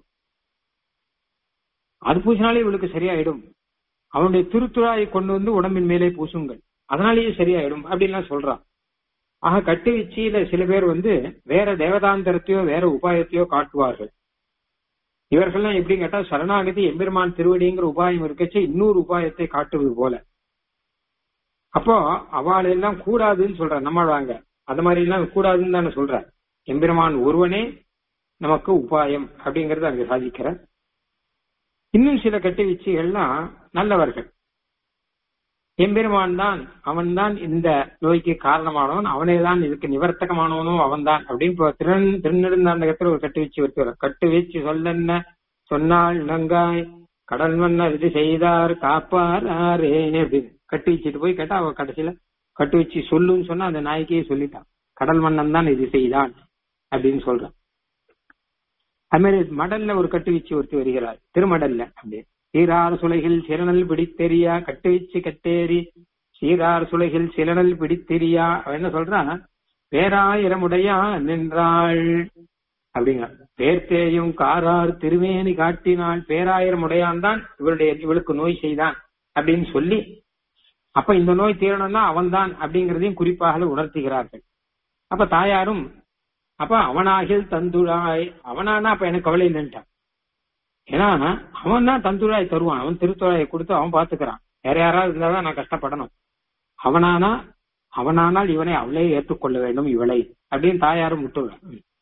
அது பூசினாலே இவளுக்கு சரியாயிடும் அவனுடைய திருத்துழாயை கொண்டு வந்து உடம்பின் மேலே பூசுங்கள் அதனாலேயே சரியாயிடும் அப்படின்லாம் சொல்றான் ஆக கட்டுவீச்சியில சில பேர் வந்து வேற தேவதாந்திரத்தையோ வேற உபாயத்தையோ காட்டுவார்கள் இவர்கள்லாம் எப்படின்னு கேட்டா சரணாகதி எம்பெருமான் திருவடிங்கிற உபாயம் இருக்கச்சு இன்னொரு உபாயத்தை காட்டுவது போல அப்போ அவள் எல்லாம் கூடாதுன்னு சொல்ற நம்மளாங்க அந்த மாதிரி எல்லாம் கூடாதுன்னு தானே சொல்ற எம்பெருமான் ஒருவனே நமக்கு உபாயம் அப்படிங்கறது அங்க சாதிக்கிற இன்னும் சில கட்டுவீச்சுகள்லாம் நல்லவர்கள் எம்பெருமான் தான் அவன் தான் இந்த நோய்க்கு காரணமானவன் அவனே தான் இதுக்கு நிவர்த்தகமானவனும் அவன் தான் அப்படின்னு இப்போ திறன் திருநெடுந்தாண்டகத்துல ஒரு கட்டு வச்சு வருத்து கட்டு வச்சு சொல்லென்ன சொன்னால் நங்காய் கடல் மன்னர் இது செய்தார் காப்பாரே அப்படின்னு கட்டு வச்சுட்டு போய் கேட்டா அவ கடைசியில கட்டு வச்சு சொல்லுன்னு சொன்னா அந்த நாய்க்கே சொல்லிட்டான் கடல் மன்னன் தான் இது செய்தான் அப்படின்னு சொல்றான் அது மாதிரி மடல்ல ஒரு கட்டு வச்சு ஒருத்தி வருகிறார் திருமடல்ல அப்படி சீரார் சுலைகள் சிறனல் பிடித்தெரியா கட்டு வச்சு கட்டேரி சீரார் சுலைகள் சிலனல் பிடித்தெரியா அவன் என்ன சொல்றான் பேராயிரமுடையா நின்றாள் அப்படிங்க பேர்த்தேயும் காரார் திருமேனி காட்டினாள் பேராயிரம் உடையான் தான் இவருடைய இவளுக்கு நோய் செய்தான் அப்படின்னு சொல்லி அப்ப இந்த நோய் தீரணும்னா அவன் தான் அப்படிங்கறதையும் குறிப்பாக உணர்த்துகிறார்கள் அப்ப தாயாரும் அப்ப அவனாகில் தந்துழாய் அவனானா அப்ப எனக்கு கவலை இல்லைன்ட்டான் ஏன்னா அவன் தான் தந்துழாய் தருவான் அவன் திருத்துழாயை கொடுத்து அவன் பாத்துக்கிறான் வேற யாராவது இருந்தாதான் நான் கஷ்டப்படணும் அவனானா அவனானால் இவனை அவளே ஏற்றுக்கொள்ள வேண்டும் இவளை அப்படின்னு தாயாரும் விட்டுள்ளான்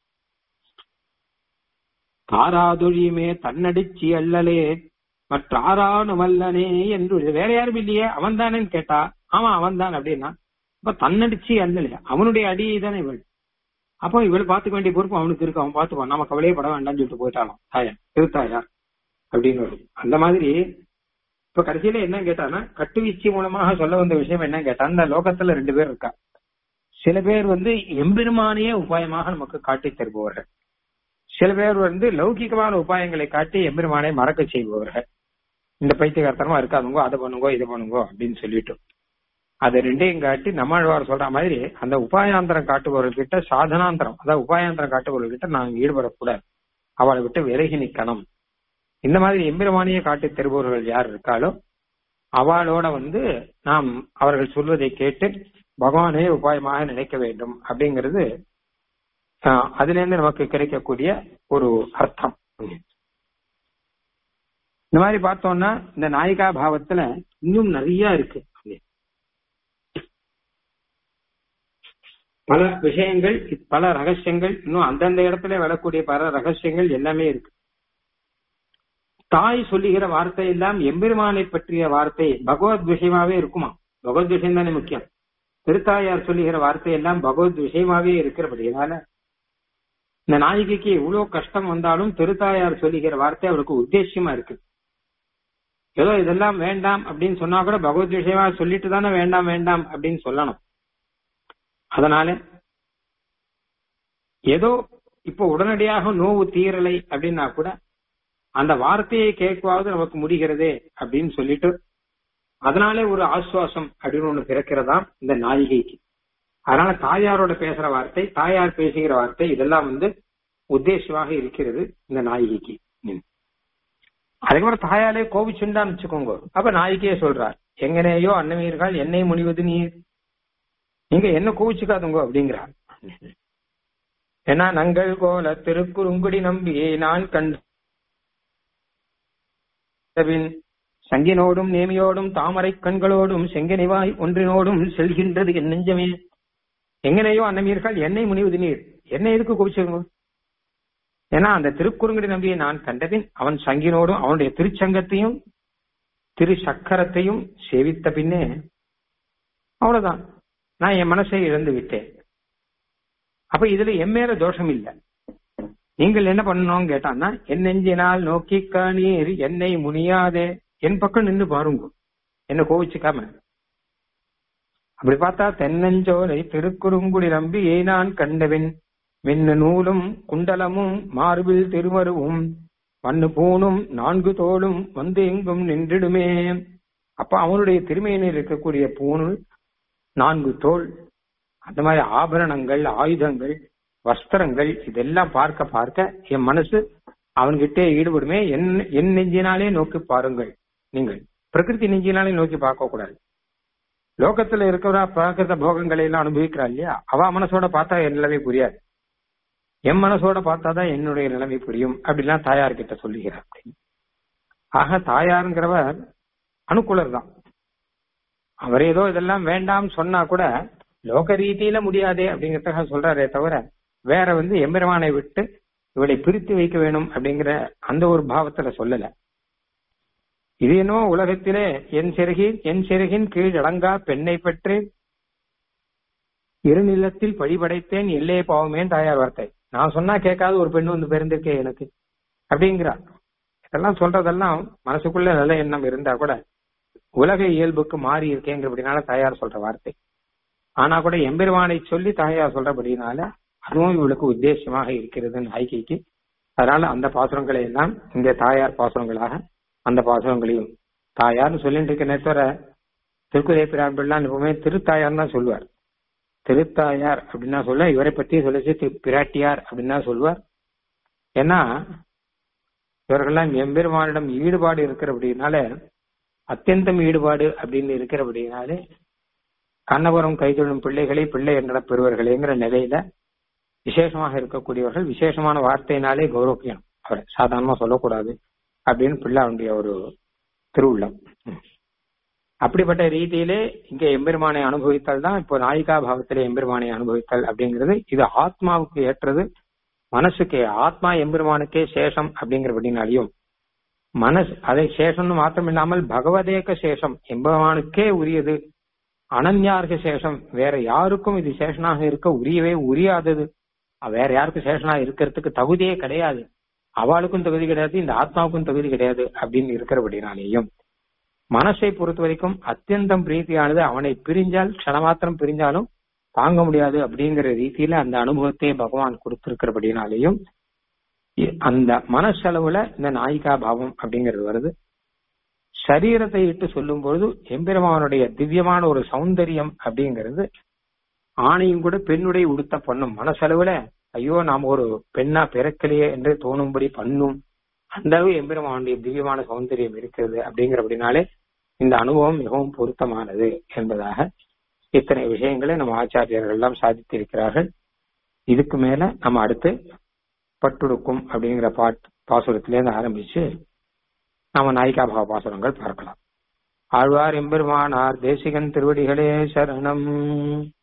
தாராதொழியுமே தன்னடிச்சி அல்லலே மற்றாரானுமல்லனே என்று வேற யாரும் இல்லையே அவன் தானேன்னு கேட்டா ஆமா அவன் தான் அப்படின்னா அப்ப தன்னடிச்சு அல்லலையா அவனுடைய அடியை தானே இவள் அப்போ இவள் பாத்துக்க வேண்டிய பொறுப்பு அவனுக்கு இருக்கு அவன் பாத்துப்பான் நம்ம கவலையே பட வேண்டாம்னு சொல்லிட்டு போயிட்டாலும் தாயா திருத்தாயா அப்படின்னு வரும் அந்த மாதிரி இப்ப கடைசியில என்ன கேட்டானா கட்டுவீச்சு மூலமாக சொல்ல வந்த விஷயம் என்ன கேட்டா அந்த லோகத்துல ரெண்டு பேர் இருக்கா சில பேர் வந்து எம்பெருமானையே உபாயமாக நமக்கு காட்டி தருபவர்கள் சில பேர் வந்து லௌகிகமான உபாயங்களை காட்டி எம்பெருமானை மறக்க செய்பவர்கள் இந்த பைத்தியகார்த்தனமா இருக்காதுங்கோ அதை பண்ணுங்கோ இதை பண்ணுங்கோ அப்படின்னு சொல்லிட்டு அதை ரெண்டையும் காட்டி நம்மாழ்வார் சொல்ற மாதிரி அந்த உபாயாந்திரம் காட்டுபவர்கிட்ட சாதனாந்திரம் அதாவது உபாயாந்திரம் காட்டுபவர்கிட்ட நாங்க ஈடுபடக்கூடாது அவளை விட்டு விலகி நிக்கணும் இந்த மாதிரி எம்பெருமானியை காட்டி தருபவர்கள் யார் இருக்காளோ அவளோட வந்து நாம் அவர்கள் சொல்வதை கேட்டு பகவானே உபாயமாக நினைக்க வேண்டும் அப்படிங்கிறது அதுல இருந்து நமக்கு கிடைக்கக்கூடிய ஒரு அர்த்தம் இந்த மாதிரி பார்த்தோம்னா இந்த நாயிகா பாவத்துல இன்னும் நிறைய இருக்கு பல விஷயங்கள் பல ரகசியங்கள் இன்னும் அந்தந்த இடத்துல வரக்கூடிய பல ரகசியங்கள் எல்லாமே இருக்கு தாய் சொல்லுகிற வார்த்தை எல்லாம் எம்பெருமானை பற்றிய வார்த்தை பகவத் விஷயமாவே இருக்குமா பகவத் விஷயம் தானே முக்கியம் திருத்தாயார் சொல்லுகிற வார்த்தை எல்லாம் பகவத் விஷயமாவே இருக்கிறபடினால இந்த நாயகிக்கு எவ்வளவு கஷ்டம் வந்தாலும் திருத்தாயார் சொல்லுகிற வார்த்தை அவருக்கு உத்தேசியமா இருக்கு ஏதோ இதெல்லாம் வேண்டாம் அப்படின்னு சொன்னா கூட பகவத் விஷயமா சொல்லிட்டு தானே வேண்டாம் வேண்டாம் அப்படின்னு சொல்லணும் அதனால ஏதோ இப்போ உடனடியாக நோவு தீரலை அப்படின்னா கூட அந்த வார்த்தையை கேட்கவாவது நமக்கு முடிகிறதே அப்படின்னு சொல்லிட்டு அதனாலே ஒரு ஆசுவாசம் அப்படின்னு ஒண்ணு பிறக்கிறதா இந்த நாயிகைக்கு அதனால தாயாரோட பேசுற வார்த்தை தாயார் பேசுகிற வார்த்தை இதெல்லாம் வந்து உத்தேசமாக இருக்கிறது இந்த நாயகிக்கு அதுக்கப்புறம் தாயாலே கோபிச்சுண்டான்னு வச்சுக்கோங்க அப்ப நாயகியே சொல்றார் எங்கனேயோ அன்னமீர்கள் என்னை முனிவது நீர் நீங்க என்ன கோவிச்சுக்காதுங்க அப்படிங்கிறார் ஏன்னா நங்கள் கோல திருக்குறுங்குடி நம்பியே நான் கண்டு சங்கினோடும் நேமியோடும் தாமரை கண்களோடும் செங்கனிவாய் ஒன்றினோடும் செல்கின்றது என் நெஞ்சமே எங்கனையோ அன்னமீர்கள் என்னை முனிவது நீர் என்ன எதுக்கு கோபிச்சுங்க ஏன்னா அந்த திருக்குறுங்குடி நம்பியை நான் கண்டபின் அவன் சங்கினோடும் அவனுடைய திருச்சங்கத்தையும் திரு சக்கரத்தையும் சேவித்த பின்னே அவ்வளவுதான் நான் என் மனசை இழந்து விட்டேன் அப்ப இதுல என் மேல தோஷம் இல்லை நீங்கள் என்ன பண்ணணும் கேட்டான்னா என் நெஞ்சினால் நோக்கி காணீர் என்னை முனியாதே என் பக்கம் நின்று பாருங்க என்ன கோவிச்சுக்காம அப்படி பார்த்தா தென்னஞ்சோலை திருக்குறுங்குடி நம்பி நான் கண்டவன் மின்னு நூலும் குண்டலமும் மார்பில் திருமருவும் மண்ணு பூணும் நான்கு தோளும் வந்து எங்கும் நின்றிடுமே அப்ப அவனுடைய திருமையினில் இருக்கக்கூடிய பூணு நான்கு தோல் அந்த மாதிரி ஆபரணங்கள் ஆயுதங்கள் வஸ்திரங்கள் இதெல்லாம் பார்க்க பார்க்க என் மனசு அவன்கிட்டே ஈடுபடுமே என் என் நெஞ்சினாலே நோக்கி பாருங்கள் நீங்கள் பிரகிருதி நெஞ்சினாலே நோக்கி பார்க்க கூடாது லோகத்துல இருக்கிற பிராகிருத போகங்களை எல்லாம் அனுபவிக்கிறா இல்லையா அவ மனசோட பார்த்தா என் நிலைமை புரியாது என் மனசோட பார்த்தாதான் என்னுடைய நிலைமை புரியும் அப்படிலாம் தாயார் கிட்ட சொல்லுகிறார் அப்படின்னு ஆக தாயாருங்கிறவர் அனுகூலர் தான் அவர் ஏதோ இதெல்லாம் வேண்டாம் சொன்னா கூட லோக ரீதியில முடியாதே அப்படிங்கறதுக்காக சொல்றாரே தவிர வேற வந்து எம்பெருமானை விட்டு இவளை பிரித்து வைக்க வேணும் அப்படிங்கிற அந்த ஒரு பாவத்துல சொல்லல இது என்னோ உலகத்திலே என் சிறகின் என் சிறகின் கீழ் அடங்கா பெண்ணை பெற்று இருநிலத்தில் பழிபடைத்தேன் எல்லையே பாவமேன் தாயார் வார்த்தை நான் சொன்னா கேட்காத ஒரு பெண் வந்து பிறந்திருக்கே எனக்கு அப்படிங்கிறா இதெல்லாம் சொல்றதெல்லாம் மனசுக்குள்ள நல்ல எண்ணம் இருந்தா கூட உலக இயல்புக்கு மாறி இருக்கேங்கிறபடினால தாயார் சொல்ற வார்த்தை ஆனா கூட எம்பெருமானை சொல்லி தாயார் சொல்றபடினால அதுவும் இவளுக்கு உத்தேசமாக இருக்கிறது நாய்கைக்கு அதனால அந்த பாசுரங்களை எல்லாம் இங்க தாயார் பாசுரங்களாக அந்த பாசுரங்களையும் தாயார்னு சொல்லிட்டு இருக்க நேரத்தோட திருக்குறை பிரான்பிள்ளான் எப்பவுமே திருத்தாயார் தான் சொல்லுவார் திருத்தாயார் அப்படின்னா சொல்ல இவரை பத்தி சொல்லிச்சு திரு பிராட்டியார் அப்படின்னா சொல்லுவார் ஏன்னா இவர்கள்லாம் எம்பெருமானிடம் ஈடுபாடு இருக்கிறபடினால அத்தியந்தம் ஈடுபாடு அப்படின்னு இருக்கிறபடினாலே கண்ணபுரம் கைதொழும் பிள்ளைகளை பிள்ளை என்ற பெறுவர்களேங்கிற நிலையில விசேஷமாக இருக்கக்கூடியவர்கள் விசேஷமான வார்த்தையினாலே கௌரவிக்கணும் அவரை சாதாரணமா சொல்லக்கூடாது அப்படின்னு பிள்ளாவுடைய ஒரு திருவுள்ளம் அப்படிப்பட்ட ரீதியிலே இங்க எம்பெருமானை அனுபவித்தல் தான் இப்போ நாயிகா பாவத்திலே எம்பெருமானை அனுபவித்தல் அப்படிங்கிறது இது ஆத்மாவுக்கு ஏற்றது மனசுக்கே ஆத்மா எம்பெருமானுக்கே சேஷம் அப்படிங்கிறபடினாலையும் மனசு அதை சேஷம்னு மாத்திரம் இல்லாமல் பகவதேக சேஷம் எம்பெருமானுக்கே உரியது அனன்யார்க சேஷம் வேற யாருக்கும் இது சேஷனாக இருக்க உரியவே உரியாதது வேற யாருக்கும் சேஷனா இருக்கிறதுக்கு தகுதியே கிடையாது அவளுக்கும் தகுதி கிடையாது இந்த ஆத்மாவுக்கும் தகுதி கிடையாது அப்படின்னு இருக்கிறபடினாலேயும் மனசை பொறுத்த வரைக்கும் அத்தியந்தம் பிரீத்தியானது அவனை பிரிஞ்சால் க்ஷணமாத்திரம் பிரிஞ்சாலும் தாங்க முடியாது அப்படிங்கிற ரீதியில அந்த அனுபவத்தை பகவான் கொடுத்திருக்கிறபடினாலேயும் அந்த மனசளவுல இந்த நாயிகா பாவம் அப்படிங்கிறது வருது சரீரத்தை இட்டு சொல்லும் பொழுது எம்பெருமானுடைய திவ்யமான ஒரு சௌந்தரியம் அப்படிங்கிறது ஆணையும் கூட பெண்ணுடைய உடுத்த பண்ணும் மனசளவுல ஐயோ நாம் ஒரு பெண்ணா பிறக்கலையே என்று தோணும்படி பண்ணும் அந்த அளவு எம்பெருமானுடைய திவ்யமான சௌந்தரியம் இருக்கிறது அப்படிங்கிறபடினாலே இந்த அனுபவம் மிகவும் பொருத்தமானது என்பதாக இத்தனை விஷயங்களை நம்ம ஆச்சாரியர்கள் எல்லாம் சாதித்திருக்கிறார்கள் இதுக்கு மேல நம்ம அடுத்து பட்டுடுக்கும் அப்படிங்கிற பாட் பாசுரத்திலேருந்து ஆரம்பிச்சு நாம நாயிகாபாவ பாசுரங்கள் பார்க்கலாம் ஆழ்வார் எம்பெருமானார் தேசிகன் திருவடிகளே சரணம்